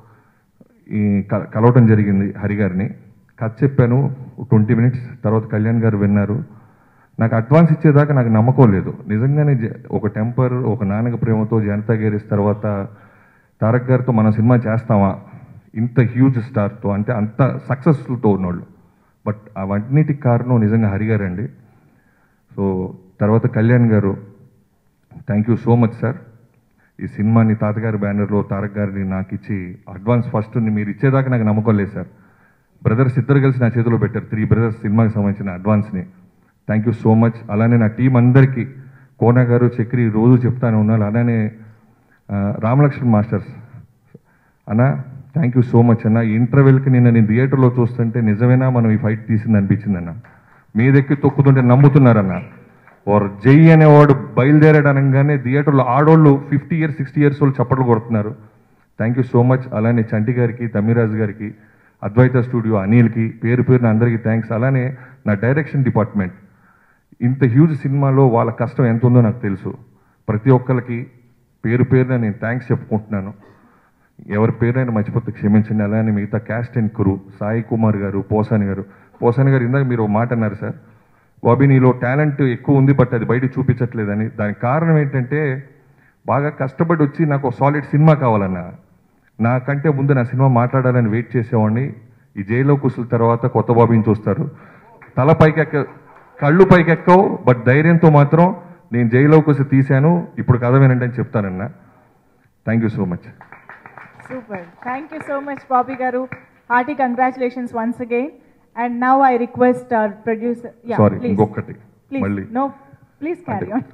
ఈ క- కలవటం జరిగింది హరి గారిని కథ చెప్పాను ట్వంటీ మినిట్స్ తర్వాత కళ్యాణ్ గారు విన్నారు నాకు అడ్వాన్స్ ఇచ్చేదాకా నాకు నమ్మకం లేదు నిజంగానే జ- ఒక టెంపర్ ఒక నాన్నక ప్రేమతో జనతా గేరిస్ తర్వాత తారక్ గారితో మనం సినిమా చేస్తామా ఇంత హ్యూజ్ స్టార్తో అంటే అంత సక్సెస్ఫుల్తో ఉన్నోళ్ళు బట్ అవన్నిటికి కారణం నిజంగా హరి గారండి సో తర్వాత Kalyan garu thank you so much sir ఈ సినిమాని తాతగారి బ్యానర్లో తారక్ గారిని నాకు ఇచ్చి అడ్వాన్స్ ఫస్ట్ మీరు ఇచ్చేదాకా నాకు నమ్మకం లేదు సార్ బ్రదర్స్ ఇద్దరు కలిసి నా చేతిలో పెట్టారు త్రీ బ్రదర్స్ సినిమాకి సంబంధించిన అడ్వాన్స్ని థ్యాంక్ యూ సో మచ్ అలానే నా టీం అందరికీ కోన గారు చక్రి రోజు చెప్తానే ఉన్నారు అలానే ఆ, రామలక్ష్మణ్ మాస్టర్స్ అన్న థ్యాంక్ యూ సో మచ్ అన్న ఈ ఇంటర్వెల్కి నిన్న నేను థియేటర్లో చూస్తుంటే నిజమేనా మనం ఈ ఫైట్ తీసింది అనిపించింది అన్న మీదెక్కి తొక్కుతుంటే నమ్ముతున్నారన్న వారు జై అనేవాడు బయలుదేరాడు అనగానే థియేటర్లో ఆడోళ్ళు ఫిఫ్టీ ఇయర్స్ సిక్స్టీ ఇయర్స్ వాళ్ళు చప్పట్లు కొడుతున్నారు థ్యాంక్ యూ సో మచ్ అలానే చంటి గారికి తమ్మిరాజు గారికి అద్వైత స్టూడియో అనిల్కి పేరు పేరున అందరికీ థ్యాంక్స్ అలానే నా డైరెక్షన్ డిపార్ట్మెంట్ ఇంత హ్యూజ్ సినిమాలో వాళ్ళ కష్టం ఎంత ఉందో నాకు తెలుసు ప్రతి ఒక్కరికి పేరు పేరున నేను థ్యాంక్స్ చెప్పుకుంటున్నాను ఎవరి పేరైనా మర్చిపోతే క్షమించండి అలానే మిగతా cast and crew Sai Kumar garu Posani గారు పోసాని గారు ఇందాక మీరు ఒక మాట అన్నారు సార్ బాబీ నీలో టాలెంట్ ఎక్కువ ఉంది బట్ అది బయట చూపించట్లేదని దానికి కారణం ఏంటంటే బాగా కష్టపడి వచ్చి నాకు సాలిడ్ సినిమా కావాలన్నా నాకంటే ముందు నా సినిమా మాట్లాడాలని వెయిట్ చేసేవాడిని ఈ జైల్లో కుసుల తర్వాత కొత్త బాబీని చూస్తారు తల పైకెక్క కళ్ళు పైకెక్కవు బట్ ధైర్యంతో మాత్రం నేను జైల్లో కుసి తీశాను ఇప్పుడు కథ వినండి అని చెప్తానన్నా thank you so much super thank you so much Bobby garu hearty congratulations once again and now I request our producer sorry ఇంకొకటి ప్లీజ్ మళ్ళీ నో ప్లీజ్ క్యారీ ఆన్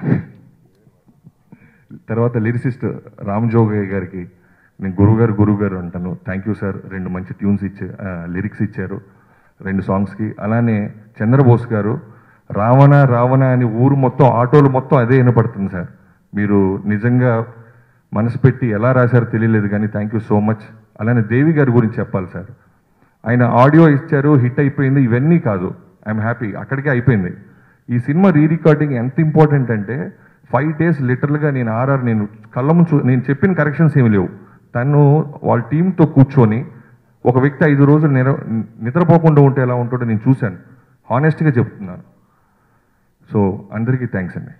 తర్వాత లిరిసిస్ట్ రామ్ జోగయ్య గారికి నేను గురుగారు గురుగారు అంటాను థ్యాంక్ యూ సార్ రెండు మంచి ట్యూన్స్ ఇచ్చే లిరిక్స్ ఇచ్చారు రెండు సాంగ్స్కి అలానే చంద్రబోస్ గారు రావణ రావణ అని ఊరు మొత్తం ఆటోలు మొత్తం అదే వినపడుతుంది సార్ మీరు నిజంగా మనసు పెట్టి ఎలా రాశారో తెలియలేదు కానీ థ్యాంక్ యూ సో మచ్ అలానే దేవి గారి గురించి చెప్పాలి సార్ ఆయన ఆడియో ఇచ్చారు హిట్ అయిపోయింది ఇవన్నీ కాదు ఐఎమ్ హ్యాపీ అక్కడికే అయిపోయింది ఈ సినిమా రీ రికార్డింగ్ ఎంత ఇంపార్టెంట్ అంటే ఫైవ్ డేస్ లిటరల్గా నేను ఆర్ఆర్ నేను కళ్ళ ముంచు నేను చెప్పిన కరెక్షన్స్ ఏమి లేవు తను వాళ్ళ టీంతో కూర్చొని ఒక వ్యక్తి ఐదు రోజులు నిర నిద్రపోకుండా ఉంటే ఎలా ఉంటాడో నేను చూశాను హానెస్ట్గా చెప్తున్నాను సో అందరికీ థ్యాంక్స్ అండి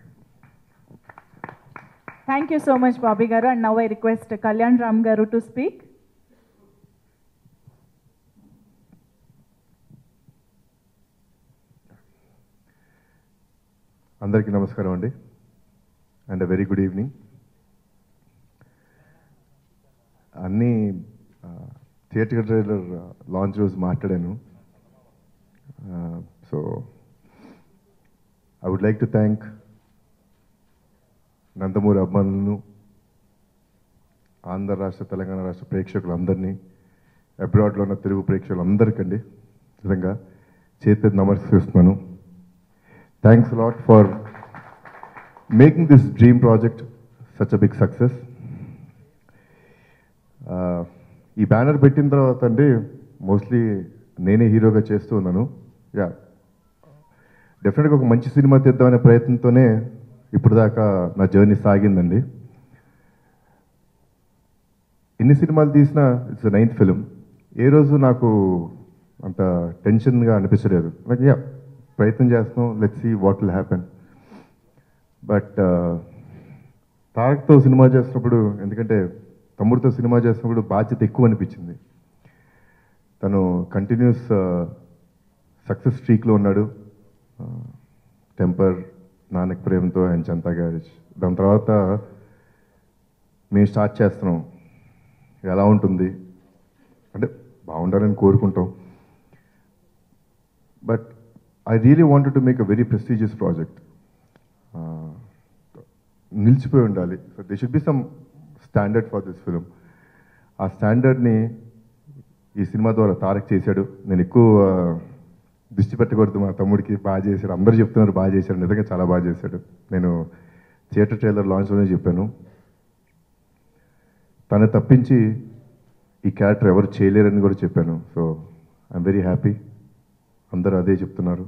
thank you so much Bobby garu and now I request Kalyan Ram garu to speak అందరికీ నమస్కారం అండి అండ్ వెరీ గుడ్ ఈవినింగ్ అన్నీ థియేటర్ ట్రైలర్ లాంచ్ రోజు మాట్లాడాను so I would like to thank Nandamuri అభిమానులను ఆంధ్ర రాష్ట్ర తెలంగాణ రాష్ట్ర ప్రేక్షకులందరినీ అబ్రాడ్లో ఉన్న తెలుగు ప్రేక్షకులందరికండి నిజంగా చేతి నమస్కరిస్తున్నాను thanks lot for making this dream project such a big success ఈ బ్యానర్ పెట్టిన తర్వాత అండి మోస్ట్లీ నేనే హీరోగా చేస్తూ ఉన్నాను యా డెఫినెట్గా ఒక మంచి సినిమా తీద్దామనే ప్రయత్నంతోనే ఇప్పుడు దాకా నా జర్నీ సాగిందండి ఎన్ని సినిమాలు తీసినా ఇట్స్ నైన్త్ ఫిలిం ఏ రోజు నాకు అంత టెన్షన్గా అనిపించలేదు నాకు యా ప్రయత్నం చేస్తున్నాం let's see what will happen but తారక్తో సినిమా చేసినప్పుడు ఎందుకంటే తమ్ముడితో సినిమా చేసినప్పుడు బాధ్యత ఎక్కువ అనిపించింది తను కంటిన్యూస్ సక్సెస్ స్ట్రీక్లో ఉన్నాడు టెంపర్ నానక్ ప్రేమతో అండ్ చంతా గ్యారేజ్ దాని తర్వాత మేము స్టార్ట్ చేస్తున్నాం ఎలా ఉంటుంది అంటే బాగుండాలని కోరుకుంటాం but I really wanted to make a very prestigious project నిలిచిపోయి ఉండాలి so they should be some standard for this film ఆ స్టాండర్డ్ని ఈ సినిమా ద్వారా తారక్ చేశాడు నేను ఎక్కువ దృష్టి పెట్టకూడదు మా తమ్ముడికి బాగా చేశాడు అందరూ చెప్తున్నారు బాగా చేశాడు నిజంగా చాలా బాగా చేశాడు నేను థియేటర్ ట్రైలర్ లాంచ్లోనే చెప్పాను తను తప్పించి ఈ క్యారెక్టర్ ఎవరు చేయలేరని కూడా చెప్పాను సో ఐఎమ్ వెరీ హ్యాపీ అందరూ అదే చెప్తున్నారు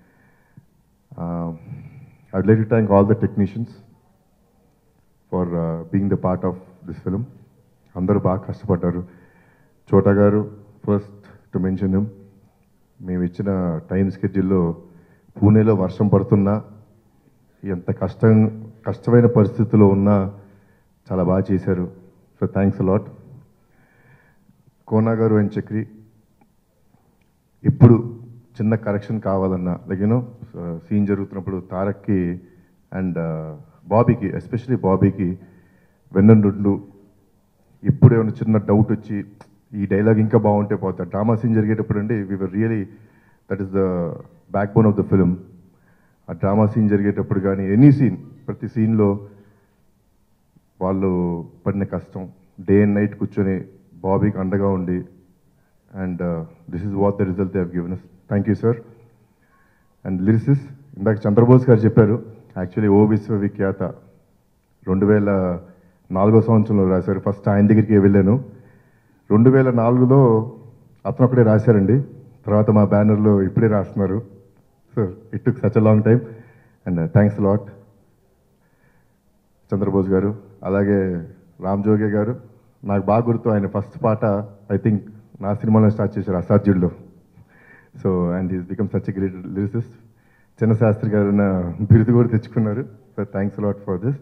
I like to thank all the technicians for being the part of this film అందరూ బాగా కష్టపడ్డారు చోటా గారు ఫస్ట్ టు మెన్షన్ హిమ్ మేము ఇచ్చిన టైం స్కెడ్యూల్లో పూణేలో వర్షం పడుతున్నా ఎంత కష్టం కష్టమైన పరిస్థితుల్లో ఉన్నా చాలా బాగా చేశారు సో థ్యాంక్స్ అలాట్ కోనా గారు అండ్ చక్రి ఇప్పుడు చిన్న కరెక్షన్ కావాలన్నా లైక్ యూనో సీన్ జరుగుతున్నప్పుడు తారక్కి అండ్ బాబీకి ఎస్పెషలీ బాబీకి వెన్నండు ఇప్పుడు ఏమైనా చిన్న డౌట్ వచ్చి ఈ డైలాగ్ ఇంకా బాగుంటే పోతా డ్రామా సీన్ జరిగేటప్పుడు అండి we really that is the backbone of the film ఆ డ్రామా సీన్ జరిగేటప్పుడు కానీ ఎనీ సీన్ ప్రతి సీన్లో వాళ్ళు పడిన కష్టం డే అండ్ నైట్ కూర్చొని బాబీకి అండగా ఉండి and this is what the result they given thank you sir and lyricist ఇందాక చంద్రబోస్ గారు చెప్పారు యాక్చువల్లీ ఓ విశ్వవిఖ్యాత రెండు వేల నాలుగో సంవత్సరంలో రాశారు ఫస్ట్ ఆయన దగ్గరికి వెళ్ళాను రెండు వేల నాలుగులో అతను ఒకడే రాశారండి తర్వాత మా బ్యానర్లో ఇప్పుడే రాస్తున్నారు so it took such a long time and thanks lot Chandrabose garu అలాగే రామ్ జోగే గారు నాకు బాగా గుర్తు ఆయన ఫస్ట్ పాట ఐ థింక్ నా సినిమాలో స్టార్ట్ చేశారు అసాధ్యుల్లో so and is become such great lyricist చిన్న శాస్త్రి గారు నా బిరుదు కూడా తెచ్చుకున్నారు so thanks lot for this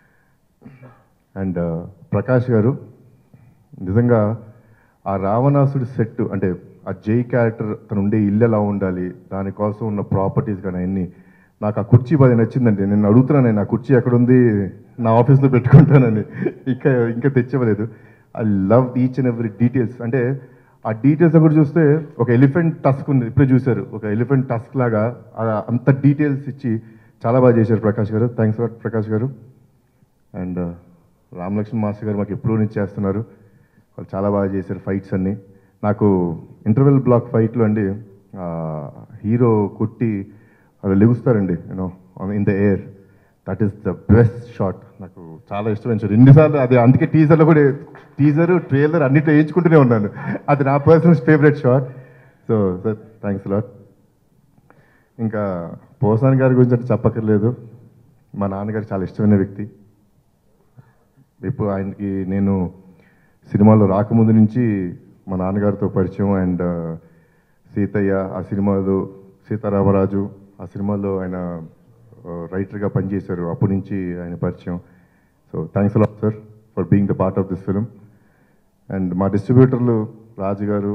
and Prakash garu నిజంగా ఆ రావణాసుడి సెట్ అంటే ఆ జై క్యారెక్టర్ తను ఉండే ఇల్లు ఎలా ఉండాలి దానికోసం ఉన్న ప్రాపర్టీస్ కానీ అన్ని నాకు ఆ కుర్చీ బాగా నచ్చిందండి నేను అడుగుతున్నాను నేను ఆ కుర్చీ ఎక్కడ ఉంది నా ఆఫీస్లో పెట్టుకుంటానని ఇంకా ఇంకా తెచ్చివ్వలేదు I love each and every details అంటే ఆ డీటెయిల్స్ కూడా చూస్తే ఒక ఎలిఫెంట్ టస్క్ ఉంది ఇప్పుడే చూశారు ఒక ఎలిఫెంట్ టస్క్ లాగా ఆ- అంత డీటెయిల్స్ ఇచ్చి చాలా బాగా చేశారు ప్రకాష్ గారు థ్యాంక్స్ లాట్ ప్రకాష్ గారు అండ్ రామలక్ష్మణ్ మాస్టర్ గారు మాకు ఎప్పుడూ నుంచి చేస్తున్నారు వాళ్ళు చాలా బాగా చేశారు ఫైట్స్ అన్ని నాకు ఇంటర్వెల్ బ్లాక్ ఫైట్లో అండి హీరో కుట్టి వాళ్ళు లెగుస్తారండి you know in the air that is the best shot నాకు చాలా ఇష్టమైన ఎన్నిసార్లు అది అందుకే టీజర్లో కూడా టీజర్ ట్రైలర్ అన్నిట్లో వేయించుకుంటూనే ఉన్నాను అది నా personal favourite shot so sir thanks lot ఇంకా పోసాన్ గారి గురించి అంటే చెప్పక్కర్లేదు మా నాన్నగారు చాలా ఇష్టమైన వ్యక్తి ఇప్పుడు ఆయనకి నేను సినిమాలో రాకముందు నుంచి మా నాన్నగారితో పరిచయం అండ్ సీతయ్య ఆ సినిమాలో సీతారామరాజు ఆ సినిమాలో ఆయన రైటర్గా పనిచేశారు అప్పటి నుంచి ఆయన పరిచయం so thanks a lot sir for being the part of this film and మా డిస్ట్రిబ్యూటర్లు రాజు గారు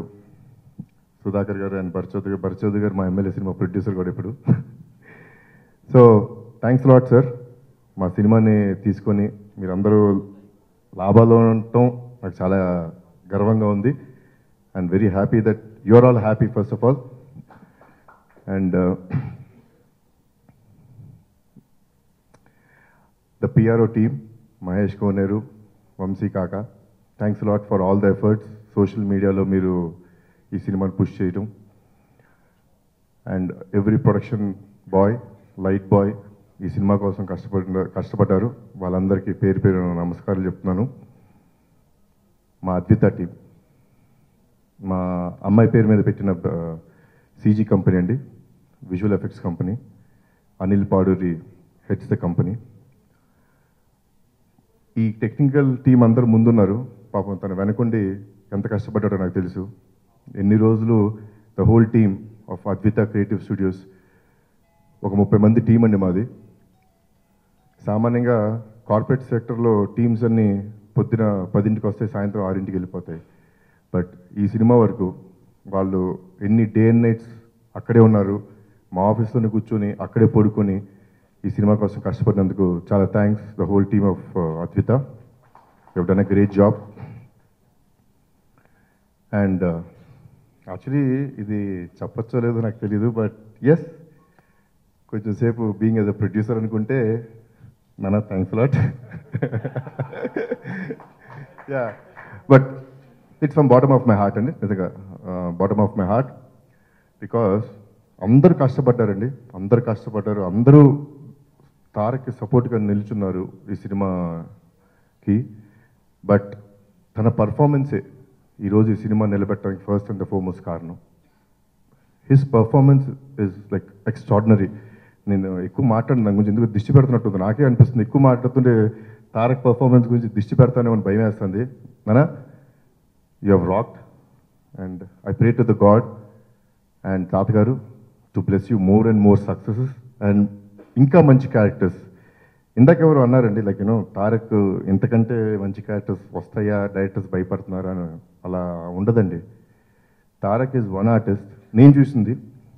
సుధాకర్ గారు అండ్ భరచోద్ గారు భరచోద్ గారు మా ఎమ్మెల్యే సినిమా ప్రొడ్యూసర్ కూడా ఇప్పుడు సో థ్యాంక్స్ లాట్ సార్ మా సినిమాని తీసుకొని మీరందరూ లాభాల్లో ఉండటం నాకు చాలా గర్వంగా ఉంది and very happy that your all happy first of all and the PRO team Mahesh Koneru Vamsi Kaka thanks lot for all the efforts social మీడియాలో మీరు ఈ సినిమాని పుష్ చేయడం and every production boy light boy ఈ సినిమా కోసం కష్టపడిన కష్టపడ్డారు వాళ్ళందరికీ పేరు పేరు నమస్కారాలు చెప్తున్నాను మా అద్విత టీం మా అమ్మాయి పేరు మీద పెట్టిన సీజీ కంపెనీ అండి visual effects company Anil Paduri heads the company ఈ టెక్నికల్ టీం అందరూ ముందున్నారు పాపం తన వెనకుండి ఎంత కష్టపడ్డాడో నాకు తెలుసు ఎన్ని రోజులు the whole team of Advita creative studios ఒక ముప్పై మంది టీం అండి మాది సామాన్యంగా కార్పొరేట్ సెక్టర్లో టీమ్స్ అన్ని పొద్దున పదింటికి వస్తే సాయంత్రం ఆరింటికి వెళ్ళిపోతాయి బట్ ఈ సినిమా వరకు వాళ్ళు ఎన్ని డే అండ్ నైట్స్ అక్కడే ఉన్నారు మా ఆఫీస్లోనే కూర్చొని అక్కడే పడుకొని ఈ సినిమా కోసం కష్టపడినందుకు చాలా thanks the whole team of Advita you done a great job and actually ఇది చెప్పచ్చో లేదో నాకు తెలియదు బట్ ఎస్ కొంచెం సేపు బీయింగ్ ఎస్ అ ప్రొడ్యూసర్ అనుకుంటే నాన్న thanks lot yeah but it's from bottom of my heart అండి నిజంగా bottom of my heart because అందరూ కష్టపడ్డారండి అందరు కష్టపడ్డారు అందరూ తారక్కి సపోర్ట్గా నిల్చున్నారు ఈ సినిమాకి బట్ తన పర్ఫార్మెన్సే ఈరోజు ఈ సినిమా నిలబెట్టడానికి ఫస్ట్ అండ్ ద ఫోర్మోస్ట్ కారణం his performance is like extraordinary నేను ఎక్కువ మాట్లాడిన దాని గురించి ఎందుకు దిష్టి పెడుతున్నట్టుంది నాకే అనిపిస్తుంది ఎక్కువ మాట్లాడుతుంటే తారక్ పర్ఫార్మెన్స్ గురించి దిష్టి పెడతానేమని భయం వేస్తుంది నానా you have rocked and I pray to the god and తాతగారు to bless you more and more successes and ఇంకా మంచి క్యారెక్టర్స్ ఇందాక ఎవరు అన్నారండి లైక్ యూనో తారక్ ఇంతకంటే మంచి క్యారెక్టర్స్ వస్తాయా డైరెక్టర్స్ భయపడుతున్నారా అని అలా ఉండదండి తారక్ ఈజ్ వన్ ఆర్టిస్ట్ నేను చూసింది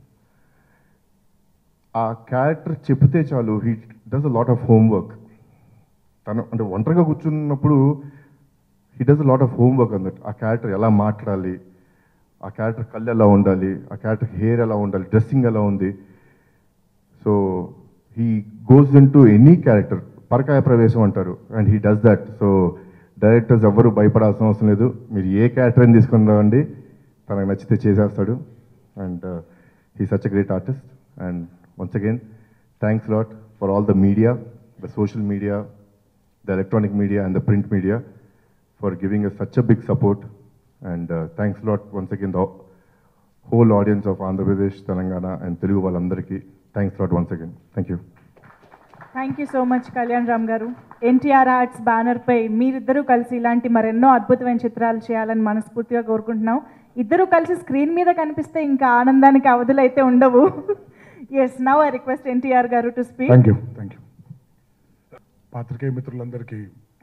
ఆ క్యారెక్టర్ చెప్తే చాలు he does a lot of homework తను అంటే ఒంటరిగా కూర్చున్నప్పుడు he does a lot of homework అన్నట్టు ఆ క్యారెక్టర్ ఎలా మాట్లాడాలి ఆ క్యారెక్టర్ కళ్ళు ఎలా ఉండాలి ఆ క్యారెక్టర్ హెయిర్ ఎలా ఉండాలి డ్రెస్సింగ్ ఎలా ఉంది so he goes into any character పరకాయ ప్రవేశం అంటారు and he does that so directors ఎవ్వరు భయపడాల్సిన అవసరం లేదు మీరు ఏ క్యారెక్టర్ అని తీసుకుని రావండి తనకు నచ్చితే చేసేస్తాడు and he such a great artist and once again thanks lot for all the media the social media the electronic media and the print media for giving a such a big support and thanks lot once again the whole audience of Andhra Pradesh Telangana and Telugu వాళ్ళందరికీ thanks lot once again thank you thank you so much Kalyan Ram గారు NTR arts బ్యానర్పై మీరిద్దరూ కలిసి ఇలాంటి మరెన్నో అద్భుతమైన చిత్రాలు చేయాలని మనస్ఫూర్తిగా కోరుకుంటున్నాం ఇద్దరు కలిసి స్క్రీన్ మీద కనిపిస్తే ఇంకా ఆనందానికి అవధులు అయితే ఉండవు yes now I request NTR గారు to speak thank you thank you పాత్రికేయ మిత్రులందరికీ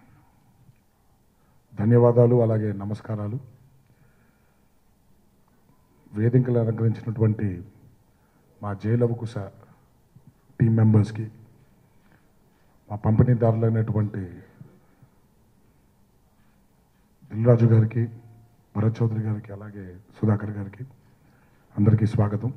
ధన్యవాదాలు అలాగే నమస్కారాలు వేదికలు అలంకరించినటువంటి మా జైలవకుశ టీం మెంబర్స్కి మా పంపిణీదారులైనటువంటి దిల్రాజు గారికి భరత్ చౌదరి గారికి అలాగే సుధాకర్ గారికి అందరికీ స్వాగతం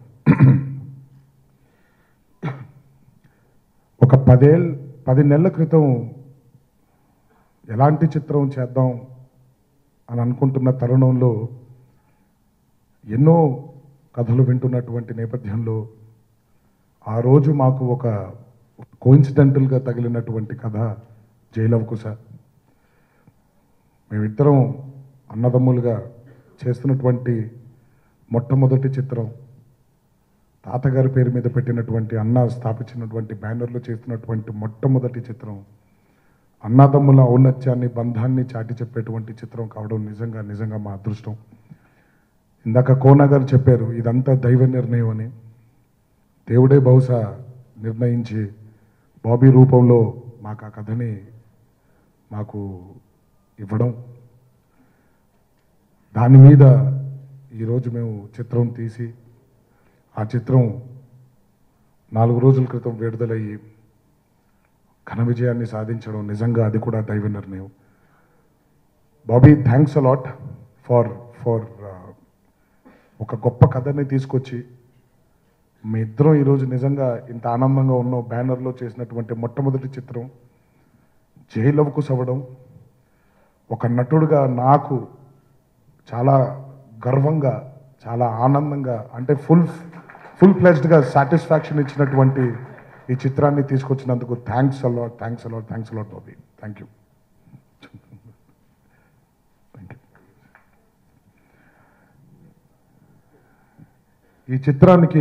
ఒక పదేళ్ళ పది నెలల క్రితం ఎలాంటి చిత్రం చేద్దాం అని అనుకుంటున్న తరుణంలో ఎన్నో కథలు వింటున్నటువంటి నేపథ్యంలో ఆ రోజు మాకు ఒక కోయిన్సిడెంటల్గా తగిలినటువంటి కథ జైలవకుశ మేమిద్దరం అన్నదమ్ములుగా చేస్తున్నటువంటి మొట్టమొదటి చిత్రం తాతగారి పేరు మీద పెట్టినటువంటి అన్న స్థాపించినటువంటి బ్యానర్లో చేస్తున్నటువంటి మొట్టమొదటి చిత్రం అన్నదమ్ముల ఔన్నత్యాన్ని బంధాన్ని చాటి చెప్పేటువంటి చిత్రం కావడం నిజంగా నిజంగా మా అదృష్టం ఇందాక కోన గారు చెప్పారు ఇదంతా దైవ నిర్ణయం అని దేవుడే బహుశా నిర్ణయించి బాబీ రూపంలో మాకు ఆ కథని మాకు ఇవ్వడం దాని మీద ఈరోజు మేము చిత్రం తీసి ఆ చిత్రం నాలుగు రోజుల క్రితం విడుదలయ్యి ఘన విజయాన్ని సాధించడం నిజంగా అది కూడా దైవ నిర్ణయం Bobby thanks a lot for for ఒక గొప్ప కథని తీసుకొచ్చి మీ ఇద్దరం ఈరోజు నిజంగా ఇంత ఆనందంగా ఉన్న బ్యానర్లో చేసినటువంటి మొట్టమొదటి చిత్రం జైలవకు సవడం ఒక నటుడుగా నాకు చాలా గర్వంగా చాలా ఆనందంగా అంటే ఫుల్ ఫుల్ ప్లెజ్డ్గా సాటిస్ఫాక్షన్ ఇచ్చినటువంటి ఈ చిత్రాన్ని తీసుకొచ్చినందుకు thanks a lot thanks a lot thanks a lot Bobby thank you ఈ చిత్రానికి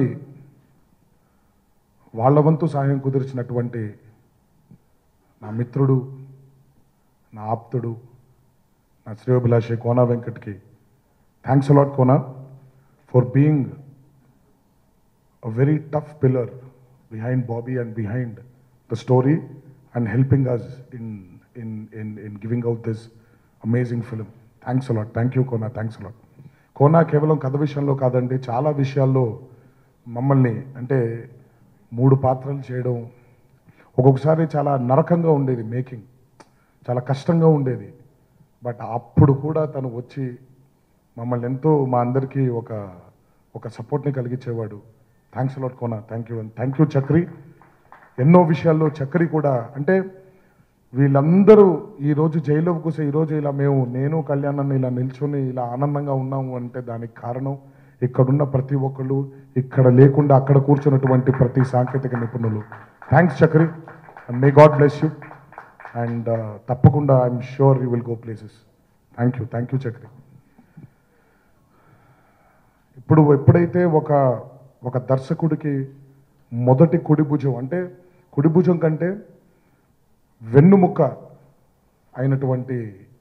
వాళ్ళ వంతు సాయం కుదిర్చినటువంటి నా మిత్రుడు నా ఆప్తుడు నా శ్రేయోభిలాషి కోనా వెంకట్కి thanks a lot Kona for being a very tough pillar behind Bobby and behind the story and helping us in, in, in, in giving out this amazing film. Thanks a lot thank you Kona thanks a lot Kona కేవలం కథ విషయంలో కాదండి చాలా విషయాల్లో మమ్మల్ని అంటే మూడు పాత్రలు చేయడం ఒక్కొక్కసారి చాలా నరకంగా ఉండేది మేకింగ్ చాలా కష్టంగా ఉండేది బట్ అప్పుడు కూడా తను వచ్చి మమ్మల్ని ఎంతో మా అందరికీ ఒక ఒక సపోర్ట్ని కలిగించేవాడు thanks a lot Kona thank you thank you Chakri ఎన్నో విషయాల్లో చక్రి కూడా అంటే వీళ్ళందరూ ఈరోజు జైల్లో కూసే ఈరోజు ఇలా మేము నేను కళ్యాణాన్ని ఇలా నిల్చొని ఇలా ఆనందంగా ఉన్నాము అంటే దానికి కారణం ఇక్కడున్న ప్రతి ఒక్కళ్ళు ఇక్కడ లేకుండా అక్కడ కూర్చున్నటువంటి ప్రతి సాంకేతిక నిపుణులు thanks Chakri and may God bless you and తప్పకుండా I'm sure you will go places thank you thank you Chakri ఇప్పుడు ఎప్పుడైతే ఒక ఒక దర్శకుడికి మొదటి కుడి భుజం అంటే కుడి భుజం కంటే వెన్నుముక్క అయినటువంటి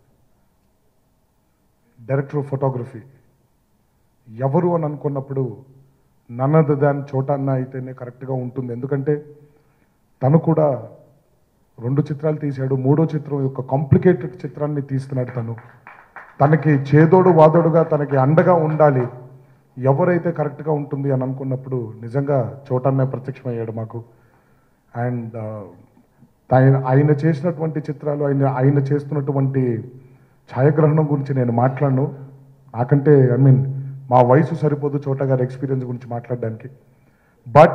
డైరెక్టర్ ఆఫ్ ఫోటోగ్రఫీ ఎవరు అని అనుకున్నప్పుడు నన్నది దాని చోటన్న అయితేనే కరెక్ట్గా ఉంటుంది ఎందుకంటే తను కూడా రెండు చిత్రాలు తీశాడు మూడో చిత్రం యొక్క కాంప్లికేటెడ్ చిత్రాన్ని తీస్తున్నాడు తను తనకి చేదోడు వాదోడుగా తనకి అండగా ఉండాలి ఎవరైతే కరెక్ట్గా ఉంటుంది అని అనుకున్నప్పుడు నిజంగా చోటన్నే ప్రత్యక్షమయ్యాడు మాకు అండ్ ఆయన ఆయన చేసినటువంటి చిత్రాలు ఆయన ఆయన చేస్తున్నటువంటి ఛాయాగ్రహణం గురించి నేను మాట్లాడను నాకంటే ఐ మీన్ మా వయసు సరిపోదు చోట గారి ఎక్స్పీరియన్స్ గురించి మాట్లాడడానికి బట్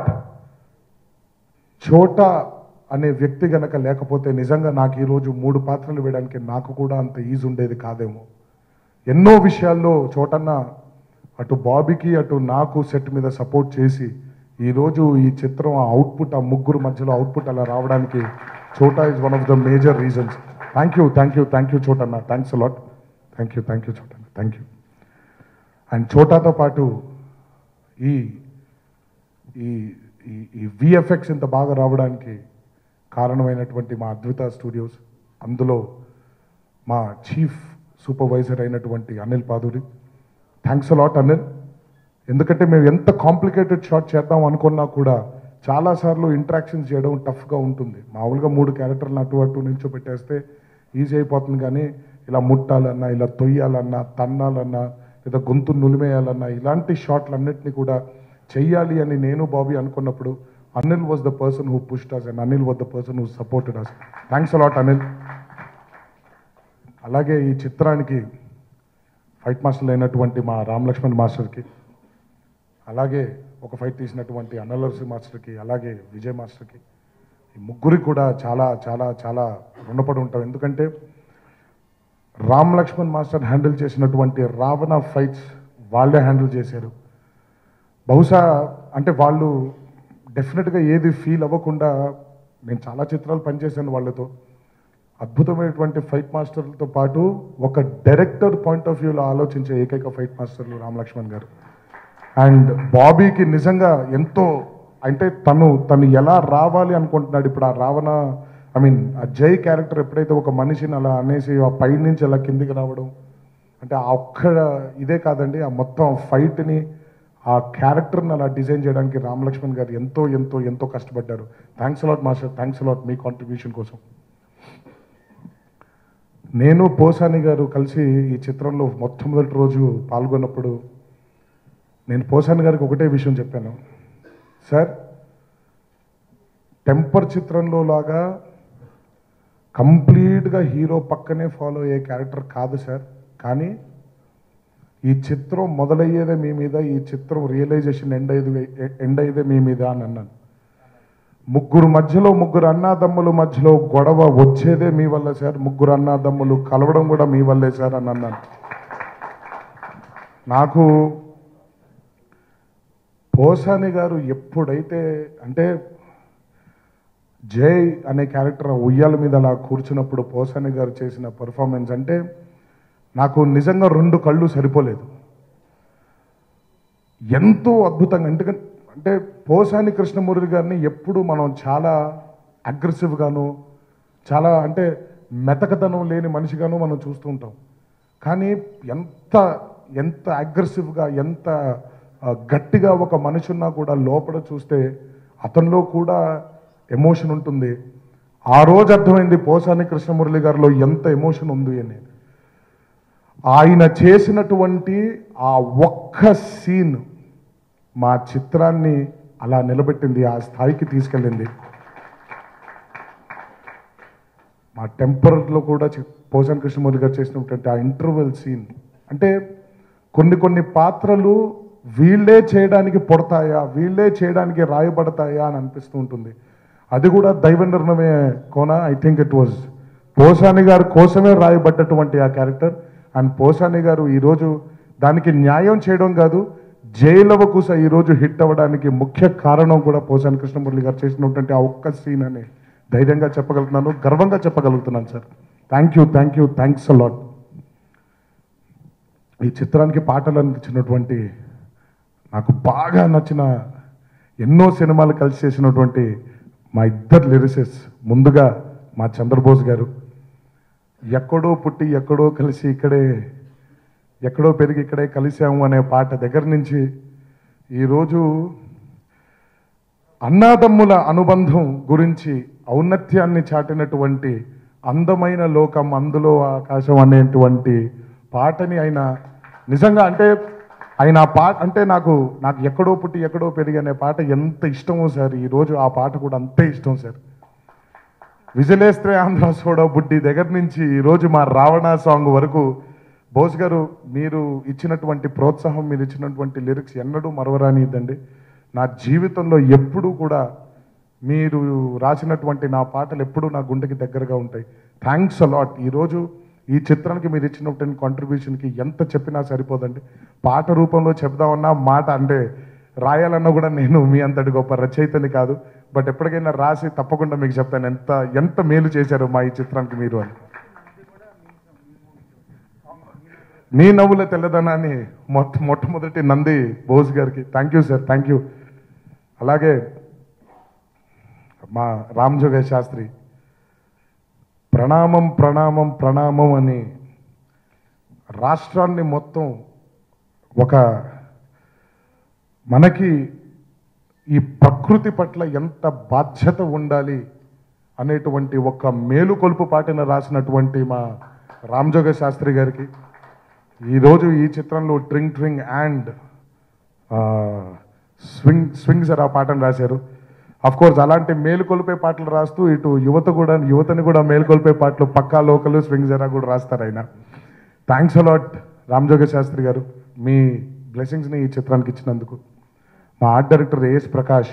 చోట అనే వ్యక్తి గనక లేకపోతే నిజంగా నాకు ఈరోజు మూడు పాత్రలు వేయడానికి నాకు కూడా అంత ఈజీ ఉండేది కాదేమో ఎన్నో విషయాల్లో చోటన్న అటు బాబీకి అటు నాకు సెట్ మీద సపోర్ట్ చేసి ఈరోజు ఈ చిత్రం ఆ అవుట్పుట్ ఆ ముగ్గురు మధ్యలో అవుట్పుట్ అలా రావడానికి Chota is one of the major reasons thank you thank you thank you చోటన్న thanks a lot thank you thank you చోటన్న థ్యాంక్ యూ అండ్ చోటాతో పాటు ఈ ఈ ఈ ఈ విఎఫ్ఎక్స్ ఇంత బాగా రావడానికి కారణమైనటువంటి మా అద్భుత స్టూడియోస్ అందులో మా చీఫ్ సూపర్వైజర్ అయినటువంటి అనిల్ పాదూరి థ్యాంక్స్ అలాట్ అనిల్ ఎందుకంటే మేము ఎంత కాంప్లికేటెడ్ షాట్ చేద్దాం అనుకున్నా కూడా చాలాసార్లు ఇంట్రాక్షన్స్ చేయడం టఫ్గా ఉంటుంది మామూలుగా మూడు క్యారెక్టర్లు అటు అటు నిల్చో పెట్టేస్తే ఈజీ అయిపోతుంది కానీ ఇలా ముట్టాలన్నా ఇలా తొయ్యాలన్నా తన్నాలన్నా లేదా గొంతు నులిమేయాలన్నా ఇలాంటి షాట్లన్నింటినీ కూడా చెయ్యాలి అని నేను బాబీ అనుకున్నప్పుడు Anil was the person who pushed us and Anil was the person who supported us thanks a lot Anil అలాగే ఈ చిత్రానికి ఫైట్ మాస్టర్లు అయినటువంటి మా రామ్ లక్ష్మణ్ మాస్టర్కి అలాగే ఒక ఫైట్ తీసినటువంటి అన్నలర్సి మాస్టర్కి అలాగే విజయ్ మాస్టర్కి ఈ ముగ్గురికి కూడా చాలా చాలా చాలా రుణపడి ఉంటాం ఎందుకంటే రామ్ లక్ష్మణ్ మాస్టర్ హ్యాండిల్ చేసినటువంటి రావణ ఫైట్స్ వాళ్ళే హ్యాండిల్ చేశారు బహుశా అంటే వాళ్ళు డెఫినెట్గా ఏది ఫీల్ అవ్వకుండా నేను చాలా చిత్రాలు పనిచేశాను వాళ్ళతో అద్భుతమైనటువంటి ఫైట్ మాస్టర్లతో పాటు ఒక డైరెక్టర్ పాయింట్ ఆఫ్ వ్యూలో ఆలోచించే ఏకైక ఫైట్ మాస్టర్లు రామ్ లక్ష్మణ్ గారు అండ్ బాబీకి నిజంగా ఎంతో అంటే తను తను ఎలా రావాలి అనుకుంటున్నాడు ఇప్పుడు ఆ రావణ ఐ మీన్ ఆ జై క్యారెక్టర్ ఎప్పుడైతే ఒక మనిషిని అలా అనేసి ఆ పై నుంచి అలా కిందికి రావడం అంటే ఆ ఒక్క ఇదే కాదండి ఆ మొత్తం ఫైట్ని ఆ క్యారెక్టర్ని అలా డిజైన్ చేయడానికి రామ్ లక్ష్మణ్ గారు ఎంతో ఎంతో ఎంతో కష్టపడ్డారు thanks a lot master thanks a lot మీ కాంట్రిబ్యూషన్ కోసం నేను పోసాని గారు కలిసి ఈ చిత్రంలో మొట్టమొదటి రోజు పాల్గొన్నప్పుడు నేను పోసాని గారికి ఒకటే విషయం చెప్పాను సార్ టెంపర్ చిత్రంలో లాగా కంప్లీట్గా హీరో పక్కనే ఫాలో అయ్యే క్యారెక్టర్ కాదు సార్ కానీ ఈ చిత్రం మొదలయ్యేదే మీ మీద ఈ చిత్రం రియలైజేషన్ ఎండ్ అయ్యేది ఎండ్ అయ్యేదే మీ మీద అని అన్నాను ముగ్గురు మధ్యలో ముగ్గురు అన్నాదమ్ముల మధ్యలో గొడవ వచ్చేదే మీ వల్ల సార్ ముగ్గురు అన్నాదమ్ములు కలవడం కూడా మీ వల్లే సార్ అని అన్నాను నాకు పోసాని గారు ఎప్పుడైతే అంటే జై అనే క్యారెక్టర్ ఉయ్యాల మీద అలా కూర్చున్నప్పుడు పోసాని గారు చేసిన పర్ఫార్మెన్స్ అంటే నాకు నిజంగా రెండు కళ్ళు సరిపోలేదు ఎంతో అద్భుతంగా ఎందుకంటే అంటే పోసాని కృష్ణమూర్తి గారిని ఎప్పుడు మనం చాలా అగ్రెసివ్గాను చాలా అంటే మెతకతనం లేని మనిషిగాను మనం చూస్తూ ఉంటాం కానీ ఎంత ఎంత అగ్రెసివ్గా ఎంత ఆ, గట్టిగా ఒక మనిషి ఉన్నా కూడా లోపల చూస్తే అతనిలో కూడా ఎమోషన్ ఉంటుంది ఆ రోజు అర్థమైంది పోసాని కృష్ణమురళి గారిలో ఎంత ఎమోషన్ ఉంది అని ఆయన చేసినటువంటి ఆ ఒక్క సీన్ మా చిత్రాన్ని అలా నిలబెట్టింది ఆ స్థాయికి తీసుకెళ్ళింది మా టెంపర్లో కూడా చి- పోసాని కృష్ణమూర్తి గారు చేసినటువంటి ఆ ఇంటర్వెల్ సీన్ అంటే కొన్ని కొన్ని పాత్రలు వీళ్ళే చేయడానికి పుడతాయా వీళ్ళే చేయడానికి రాయబడతాయా అని అనిపిస్తూ ఉంటుంది అది కూడా దైవ నిర్ణయమే Kona I think it was Posani గారు కోసమే రాయబడ్డటువంటి ఆ క్యారెక్టర్ అండ్ పోసాని గారు ఈరోజు దానికి న్యాయం చేయడం కాదు జైలవ కుస ఈరోజు హిట్ అవ్వడానికి ముఖ్య కారణం కూడా పోసాని కృష్ణమురళి గారు చేసినటువంటి ఆ ఒక్క సీన్ అని ధైర్యంగా చెప్పగలుగుతున్నాను గర్వంగా చెప్పగలుగుతున్నాను sir thank you thank you thanks a lot ఈ చిత్రానికి పాటలు అందించినటువంటి నాకు బాగా నచ్చిన ఎన్నో సినిమాలు కలిసి చేసినటువంటి మా ఇద్దరు లిరిసిస్ ముందుగా మా చంద్రబోస్ గారు ఎక్కడో పుట్టి ఎక్కడో కలిసి ఇక్కడే ఎక్కడో పెరిగి ఇక్కడే కలిసాము అనే పాట దగ్గర నుంచి ఈరోజు అన్నాదమ్ముల అనుబంధం గురించి ఔన్నత్యాన్ని చాటినటువంటి అందమైన లోకం అందులో ఆకాశం అనేటువంటి పాటని ఆయన నిజంగా అంటే ఆయన ఆ పాట అంటే నాకు నాకు ఎక్కడో పుట్టి ఎక్కడో పెరిగి అనే పాట ఎంత ఇష్టమో సార్ ఈరోజు ఆ పాట కూడా అంతే ఇష్టం సార్ విజలేస్త్రే ఆంధ్ర సోడా బుడ్డి దగ్గర నుంచి ఈరోజు మా రావణ సాంగ్ వరకు బోస్ గారు మీరు ఇచ్చినటువంటి ప్రోత్సాహం మీరు ఇచ్చినటువంటి లిరిక్స్ ఎన్నడూ మరవరానిదండి నా జీవితంలో ఎప్పుడూ కూడా మీరు రాసినటువంటి నా పాటలు ఎప్పుడూ నా గుండెకి దగ్గరగా ఉంటాయి థ్యాంక్స్ అలాట్ ఈరోజు ఈ చిత్రానికి మీరు ఇచ్చినటువంటి కాంట్రిబ్యూషన్కి ఎంత చెప్పినా సరిపోదండి పాట రూపంలో చెప్దామన్నా మాట అంటే రాయాలన్నా కూడా నేను మీ అంతటి గొప్ప రచయితని కాదు బట్ ఎప్పటికైనా రాసి తప్పకుండా మీకు చెప్తాను ఎంత ఎంత మేలు చేశారు మా ఈ చిత్రానికి మీరు అని నీ నవ్వుల తెల్లదనాన్ని మొట్ట మొట్టమొదటి నంది బోస్ గారికి thank you sir thank you అలాగే మా రామ్ జోగేష్ శాస్త్రి ప్రణామం ప్రణామం ప్రణామం అని రాష్ట్రాన్ని మొత్తం ఒక మనకి ఈ ప్రకృతి పట్ల ఎంత బాధ్యత ఉండాలి అనేటువంటి ఒక మేలుకొలుపు పాటిన రాసినటువంటి మా రామ్జోగ శాస్త్రి గారికి ఈరోజు ఈ చిత్రంలో tring tring and swing swing sir ఆ పాటను రాశారు అఫ్ కోర్స్ అలాంటి మేలుకొల్పే పాటలు రాస్తూ ఇటు యువత కూడా యువతని కూడా మేలుకొల్పే పాటలు పక్కా లోకలు స్వింగ్ జరా కూడా రాస్తారు ఆయన థ్యాంక్స్ అలాట్ రామ్జోగ శాస్త్రి గారు మీ బ్లెస్సింగ్స్ని ఈ చిత్రానికి ఇచ్చినందుకు మా ఆర్ట్ డైరెక్టర్ ఏఎస్ ప్రకాష్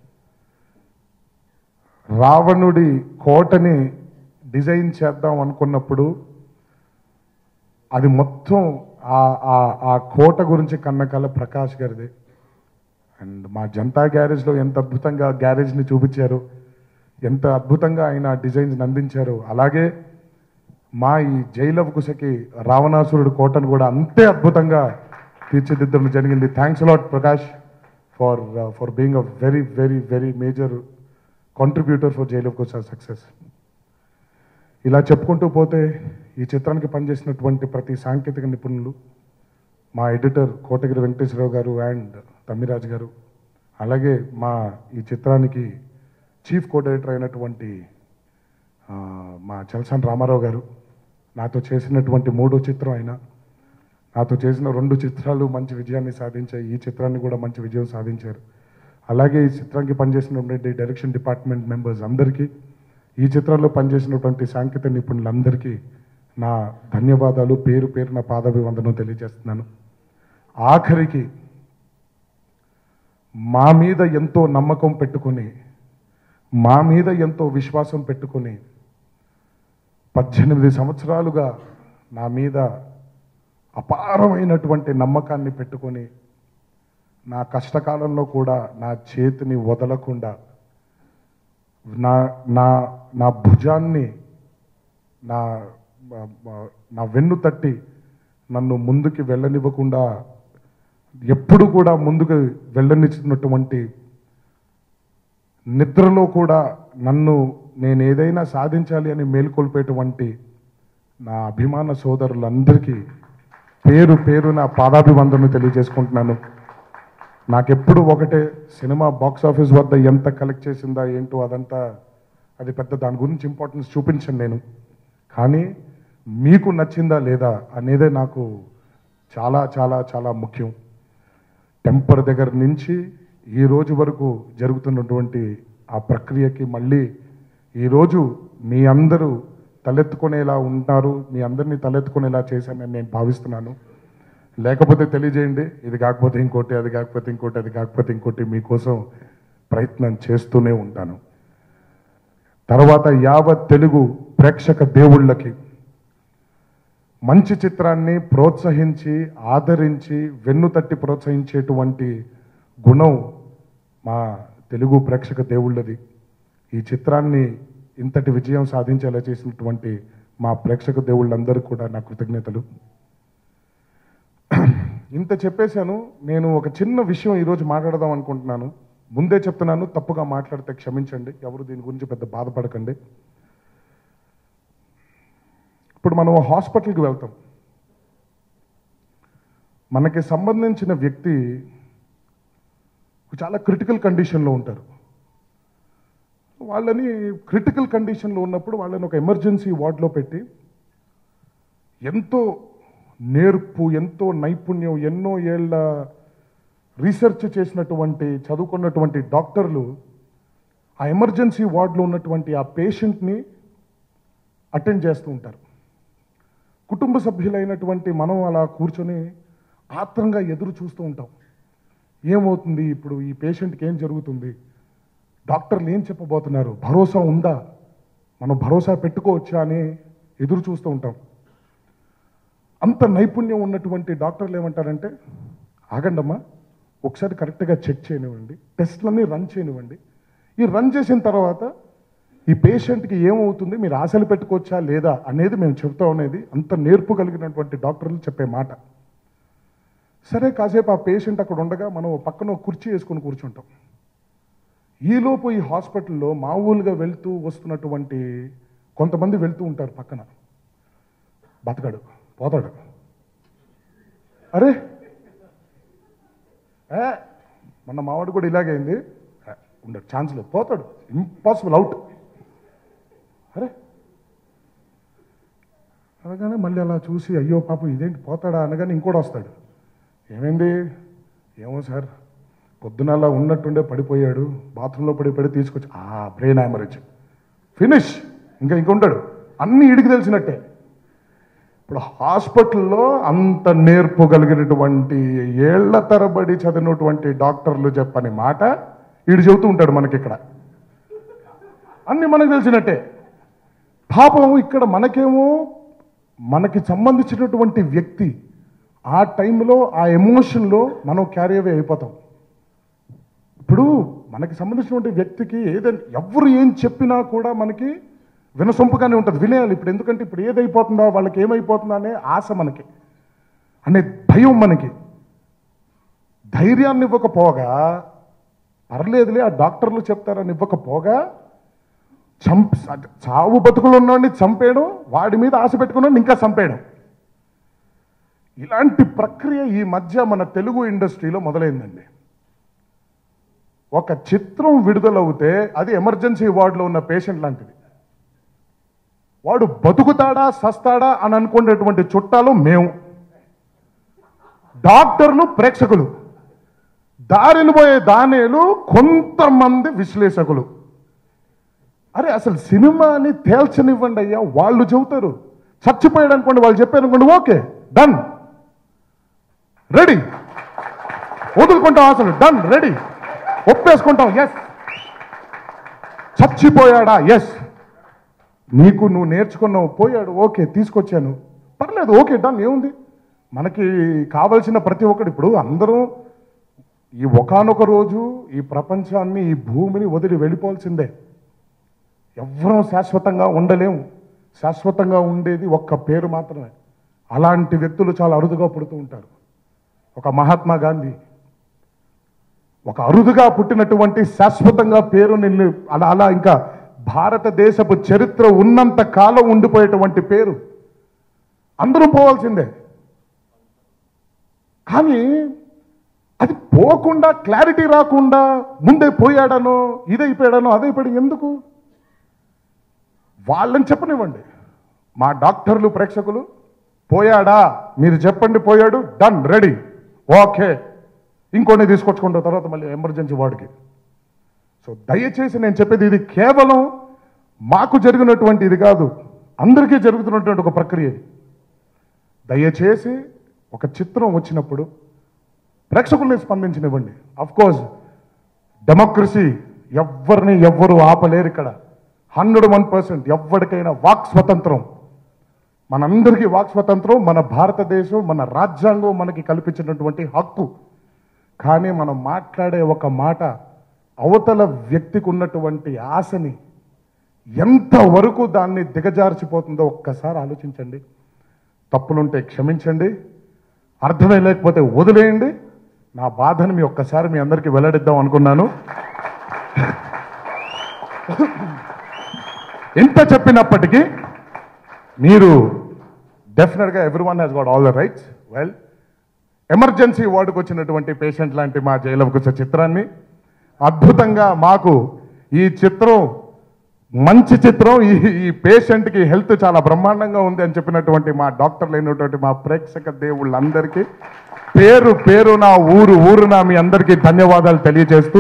రావణుడి కోటని డిజైన్ చేద్దాం అనుకున్నప్పుడు అది మొత్తం ఆ- ఆ- ఆ కోట గురించి కన్న కళ ప్రకాష్ గారిది అండ్ మా జనతా గ్యారేజ్లో ఎంత అద్భుతంగా గ్యారేజ్ని చూపించారు ఎంత అద్భుతంగా ఆయన డిజైన్స్ అందించారు అలాగే మా ఈ జైలవ్ కుశకి రావణాసురుడు కోటను కూడా అంతే అద్భుతంగా తీర్చిదిద్దడం జరిగింది thanks a lot Prakash for for being a very very very major contributor for Jai Lava Kusa success ఇలా చెప్పుకుంటూ పోతే ఈ చిత్రానికి పనిచేసినటువంటి ప్రతి సాంకేతిక నిపుణులు మా ఎడిటర్ కోటగిరి వెంకటేశ్వరరావు గారు అండ్ తమ్మిరాజు గారు అలాగే మా ఈ చిత్రానికి చీఫ్ కో డైరెక్టర్ అయినటువంటి ఆ, మా చలసాని రామారావు గారు నాతో చేసినటువంటి మూడో చిత్రం అయినా నాతో చేసిన రెండు చిత్రాలు మంచి విజయాన్ని సాధించాయి ఈ చిత్రాన్ని కూడా మంచి విజయం సాధించారు అలాగే ఈ చిత్రానికి పనిచేసినటువంటి డైరెక్షన్ డిపార్ట్మెంట్ మెంబర్స్ అందరికీ ఈ చిత్రంలో పనిచేసినటువంటి సాంకేతిక నిపుణులందరికీ నా ధన్యవాదాలు పేరు పేరు నా పాదాభివందనం తెలియజేస్తున్నాను ఆఖరికి మా మీద ఎంతో నమ్మకం పెట్టుకొని మా మీద ఎంతో విశ్వాసం పెట్టుకొని పద్దెనిమిది సంవత్సరాలుగా నా మీద అపారమైనటువంటి నమ్మకాన్ని పెట్టుకొని నా కష్టకాలంలో కూడా నా చేతిని వదలకుండా నా నా నా భుజాన్ని నా నా వెన్ను తట్టి నన్ను ముందుకి వెళ్ళనివ్వకుండా ఎప్పుడు కూడా ముందుకు వెళ్ళనిచ్చినటువంటి నిద్రలో కూడా నన్ను నేను ఏదైనా సాధించాలి అని మేల్కొల్పేటువంటి నా అభిమాన సోదరులందరికీ పేరు పేరు నా పాదాభివందనలు తెలియజేసుకుంటున్నాను నాకెప్పుడు ఒకటే సినిమా బాక్స్ ఆఫీస్ వద్ద ఎంత కలెక్ట్ చేసిందా ఏంటో అదంతా అది పెద్ద దాని గురించి ఇంపార్టెన్స్ చూపించను నేను కానీ మీకు నచ్చిందా లేదా అనేదే నాకు చాలా చాలా చాలా ముఖ్యం టెంపర్ దగ్గర నుంచి ఈ రోజు వరకు జరుగుతున్నటువంటి ఆ ప్రక్రియకి మళ్ళీ ఈరోజు మీ అందరూ తలెత్తుకునేలా ఉంటారు మీ అందరినీ తలెత్తుకునేలా చేశానని నేను భావిస్తున్నాను లేకపోతే తెలియజేయండి ఇది కాకపోతే ఇంకోటి అది కాకపోతే ఇంకోటి అది కాకపోతే ఇంకోటి మీకోసం ప్రయత్నం చేస్తూనే ఉంటాను తర్వాత యావత్ తెలుగు ప్రేక్షక దేవుళ్ళకి మంచి చిత్రాన్ని ప్రోత్సహించి ఆదరించి వెన్ను తట్టి ప్రోత్సహించేటువంటి గుణం మా తెలుగు ప్రేక్షక దేవుళ్ళది ఈ చిత్రాన్ని ఇంతటి విజయం సాధించేలా చేసినటువంటి మా ప్రేక్షక దేవుళ్ళందరూ కూడా నా కృతజ్ఞతలు ఇంత చెప్పేశాను నేను ఒక చిన్న విషయం ఈరోజు మాట్లాడదాం అనుకుంటున్నాను ముందే చెప్తున్నాను తప్పుగా మాట్లాడితే క్షమించండి ఎవరు దీని గురించి పెద్ద బాధపడకండి ఇప్పుడు మనం హాస్పిటల్కి వెళ్తాం మనకి సంబంధించిన వ్యక్తి చాలా క్రిటికల్ కండిషన్లో ఉంటారు వాళ్ళని క్రిటికల్ కండిషన్లో ఉన్నప్పుడు వాళ్ళని ఒక ఎమర్జెన్సీ వార్డులో పెట్టి ఎంతో నేర్పు ఎంతో నైపుణ్యం ఎన్నో ఏళ్ళ రీసెర్చ్ చేసినటువంటి చదువుకున్నటువంటి డాక్టర్లు ఆ ఎమర్జెన్సీ వార్డులో ఉన్నటువంటి ఆ పేషెంట్ని అటెండ్ చేస్తూ ఉంటారు కుటుంబ సభ్యులైనటువంటి మనం అలా కూర్చొని ఆత్రంగా ఎదురు చూస్తూ ఉంటాం ఏమవుతుంది ఇప్పుడు ఈ పేషెంట్కి ఏం జరుగుతుంది డాక్టర్లు ఏం చెప్పబోతున్నారు భరోసా ఉందా మనం భరోసా పెట్టుకోవచ్చా అని ఎదురు చూస్తూ ఉంటాం అంత నైపుణ్యం ఉన్నటువంటి డాక్టర్లు ఏమంటారంటే ఆగండమ్మా ఒకసారి కరెక్ట్గా చెక్ చేయనివ్వండి టెస్ట్లన్నీ రన్ చేయనివ్వండి ఈ రన్ చేసిన తర్వాత ఈ పేషెంట్కి ఏమవుతుంది మీరు ఆశలు పెట్టుకోవచ్చా లేదా అనేది మేము చెబుతాం అనేది అంత నేర్పు కలిగినటువంటి డాక్టర్లు చెప్పే మాట సరే కాసేపు ఆ పేషెంట్ అక్కడ ఉండగా మనం ఓ పక్కన ఒక కుర్చీ వేసుకొని కూర్చుంటాం ఈలోపు ఈ హాస్పిటల్లో మామూలుగా వెళ్తూ వస్తున్నటువంటి కొంతమంది వెళ్తూ ఉంటారు పక్కన బతకడు పోతాడు అరే ఏ మొన్న మావాడు కూడా ఇలాగే అయింది ఏ, ఉండడు ఛాన్స్ లేదు పోతాడు ఇంపాసిబుల్ అవుట్ అరే అనగానే మళ్ళీ అలా చూసి అయ్యో పాపం ఇదేంటి పోతాడా అనగానే ఇంకోటి వస్తాడు ఏమైంది ఏమో సార్ పొద్దున అలా ఉన్నట్టుండే పడిపోయాడు బాత్రూంలో పడి పడి తీసుకొచ్చి ఆ బ్రెయిన్ హ్యామరేజ్ ఫినిష్ ఇంకా ఇంకా ఉంటాడు అన్ని ఇడికి తెలిసినట్టే ఇప్పుడు హాస్పిటల్లో అంత నేర్పు కలిగినటువంటి ఏళ్ల తరబడి చదివినటువంటి డాక్టర్లు చెప్పని మాట వీడు చెబుతూ ఉంటాడు మనకి ఇక్కడ అన్ని మనకు తెలిసినట్టే పాపం ఇక్కడ మనకేమో మనకి సంబంధించినటువంటి వ్యక్తి ఆ టైంలో ఆ ఎమోషన్లో మనం క్యారీ అవే అయిపోతాం ఇప్పుడు మనకి సంబంధించినటువంటి వ్యక్తికి ఏదైనా ఎవరు ఏం చెప్పినా కూడా మనకి వినసొంపుగానే ఉంటుంది వినేయాలి ఇప్పుడు ఎందుకంటే ఇప్పుడు ఏదైపోతుందో వాళ్ళకి ఏమైపోతుందో అనే ఆశ మనకి అనే భయం మనకి ధైర్యాన్ని ఇవ్వకపోగా పర్లేదులే ఆ డాక్టర్లు చెప్తారని ఇవ్వకపోగా చంప చావు బతుకులు ఉన్నవాడిని చంపేయడం వాడి మీద ఆశ పెట్టుకున్నాడు ఇంకా చంపేయడం ఇలాంటి ప్రక్రియ ఈ మధ్య మన తెలుగు ఇండస్ట్రీలో మొదలైందండి ఒక చిత్రం విడుదలవుతే అది ఎమర్జెన్సీ వార్డులో ఉన్న పేషెంట్ లాంటిది వాడు బతుకుతాడా సస్తాడా అని అనుకునేటువంటి చుట్టాలు మేము డాక్టర్లు ప్రేక్షకులు దారిని పోయే దానేలు కొంతమంది విశ్లేషకులు అరే అసలు సినిమాని తేల్చనివ్వండి అయ్యా వాళ్ళు చెబుతారు చచ్చిపోయాడు అనుకోండి వాళ్ళు చెప్పారు అనుకోండి ఓకే డన్ రెడీ వదులుకుంటాం అసలు డన్ రెడీ ఒప్పేసుకుంటాం ఎస్ చచ్చిపోయాడా ఎస్ నీకు నువ్వు నేర్చుకున్నావు పోయాడు ఓకే తీసుకొచ్చాను పర్లేదు ఓకే డన్ ఏముంది మనకి కావలసిన ప్రతి ఒక్కటి ఇప్పుడు అందరూ ఈ ఒకానొక రోజు ఈ ప్రపంచాన్ని ఈ భూమిని వదిలి వెళ్ళిపోవాల్సిందే ఎవ్వరం శాశ్వతంగా ఉండలేము శాశ్వతంగా ఉండేది ఒక్క పేరు మాత్రమే అలాంటి వ్యక్తులు చాలా అరుదుగా పుడుతూ ఉంటారు ఒక మహాత్మా గాంధీ ఒక అరుదుగా పుట్టినటువంటి శాశ్వతంగా పేరు నిన్ను అలా అలా ఇంకా భారతదేశపు చరిత్ర ఉన్నంత కాలం ఉండిపోయేటువంటి పేరు అందరూ పోవాల్సిందే కానీ అది పోకుండా క్లారిటీ రాకుండా ముందే పోయాడనో ఇదైపోయాడనో అదైపోయాడు ఎందుకు వాళ్ళని చెప్పనివ్వండి మా డాక్టర్లు ప్రేక్షకులు పోయాడా మీరు చెప్పండి పోయాడు డన్ రెడీ ఓకే ఇంకొన్ని తీసుకొచ్చుకుంటాం తర్వాత మళ్ళీ ఎమర్జెన్సీ వార్డుకి సో దయచేసి నేను చెప్పేది ఇది కేవలం మాకు జరిగినటువంటి ఇది కాదు అందరికీ జరుగుతున్నటువంటి ఒక ప్రక్రియ ఇది. దయచేసి ఒక చిత్రం వచ్చినప్పుడు ప్రేక్షకుల్ని స్పందించనివ్వండి కోర్స్ డెమోక్రసీ ఎవరిని ఎవ్వరు ఆపలేరు ఇక్కడ హండ్రెడ్ వన్ పర్సెంట్ ఎవరికైనా వాక్ స్వతంత్రం మనందరికీ వాక్ స్వతంత్రం మన భారతదేశం మన రాజ్యాంగం మనకి కల్పించినటువంటి హక్కు కానీ మనం మాట్లాడే ఒక మాట అవతల వ్యక్తికి ఉన్నటువంటి ఆశని ఎంతవరకు దాన్ని దిగజార్చిపోతుందో ఒక్కసారి ఆలోచించండి తప్పులుంటే క్షమించండి అర్థమే లేకపోతే వదిలేయండి నా బాధని మీ ఒక్కసారి మీ అందరికీ వెల్లడిద్దాం అనుకున్నాను ఎంత చెప్పినప్పటికీ మీరు డెఫినెట్గా every one has got all the rights well emergency వార్డుకు వచ్చినటువంటి పేషెంట్ లాంటి మా జైలవకుశ చిత్రాన్ని అద్భుతంగా మాకు ఈ చిత్రం మంచి చిత్రం ఈ ఈ పేషెంట్కి హెల్త్ చాలా బ్రహ్మాండంగా ఉంది అని చెప్పినటువంటి మా డాక్టర్లు అయినటువంటి మా ప్రేక్షక దేవుళ్ళందరికీ పేరు పేరు నా ఊరు ఊరున మీ అందరికీ ధన్యవాదాలు తెలియజేస్తూ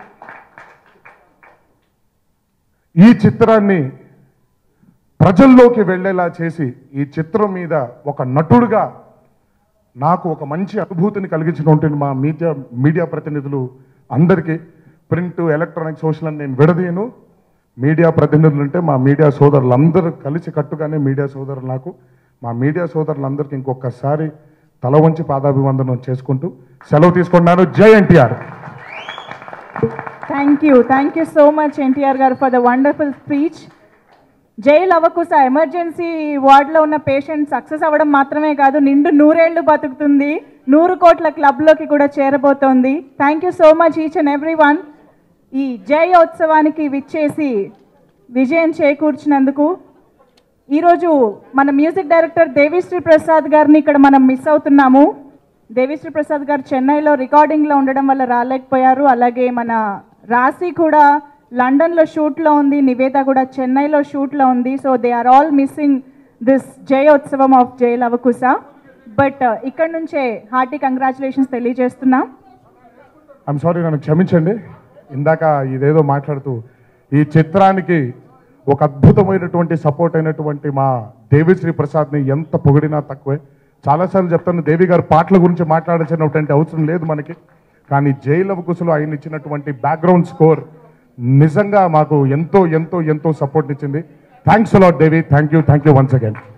ఈ చిత్రాన్ని ప్రజల్లోకి వెళ్ళేలా చేసి ఈ చిత్రం మీద ఒక నటుడుగా నాకు ఒక మంచి అనుభూతిని కలిగించినటువంటి మా మీడియా మీడియా ప్రతినిధులు అందరికీ ప్రింట్ ఎలక్ట్రానిక్ సోషల్ అని నేను విడదీయను మీడియా ప్రతినిధులు అంటే మా మీడియా సోదరులందరూ కలిసి కట్టుగానే మీడియా సోదరులు నాకు మా మీడియా సోదరులందరికీ ఇంకొకసారి తల వంచి పాదాభివందనం చేసుకుంటూ సెలవు తీసుకున్నాను Jai NTR thank you thank you so much NTR గారు ఫర్ ద వండర్ఫుల్ స్పీచ్ జైలు అవ్వకుస ఎమర్జెన్సీ వార్డులో ఉన్న పేషెంట్ సక్సెస్ అవ్వడం మాత్రమే కాదు నిండు నూరేళ్లు బతుకుతుంది నూరు కోట్ల క్లబ్లోకి కూడా చేరబోతోంది thank you so much each and every one ఈ జై ఉత్సవానికి విచ్చేసి విజయం చేకూర్చినందుకు ఈరోజు మన మ్యూజిక్ డైరెక్టర్ దేవిశ్రీ ప్రసాద్ గారిని ఇక్కడ మనం మిస్ అవుతున్నాము దేవిశ్రీ ప్రసాద్ గారు చెన్నైలో రికార్డింగ్లో ఉండడం వల్ల రాలేకపోయారు అలాగే మన రాశి కూడా లండన్లో షూట్లో ఉంది నివేద కూడా చెన్నైలో షూట్లో ఉంది so they are all missing this జయోత్సవం ఆఫ్ జై లవకుశ బట్ ఇక్కడ నుంచే హార్టీ కంగ్రాచులేషన్స్ తెలియజేస్తున్నాం ఐఎమ్ సారీ నన్ను క్షమించండి ఇందాక ఇదేదో మాట్లాడుతూ ఈ చిత్రానికి ఒక అద్భుతమైనటువంటి సపోర్ట్ అయినటువంటి మా దేవిశ్రీ ప్రసాద్ని ఎంత పొగిడినా తక్కువే చాలాసార్లు చెప్తాను దేవి గారు పాటల గురించి మాట్లాడాల్సినటువంటి అవసరం లేదు మనకి కానీ జైలవ కుసులు ఆయన ఇచ్చినటువంటి బ్యాక్గ్రౌండ్ స్కోర్ నిజంగా మాకు ఎంతో ఎంతో ఎంతో సపోర్ట్ ఇచ్చింది thanks a lot Devi thank you thank you once again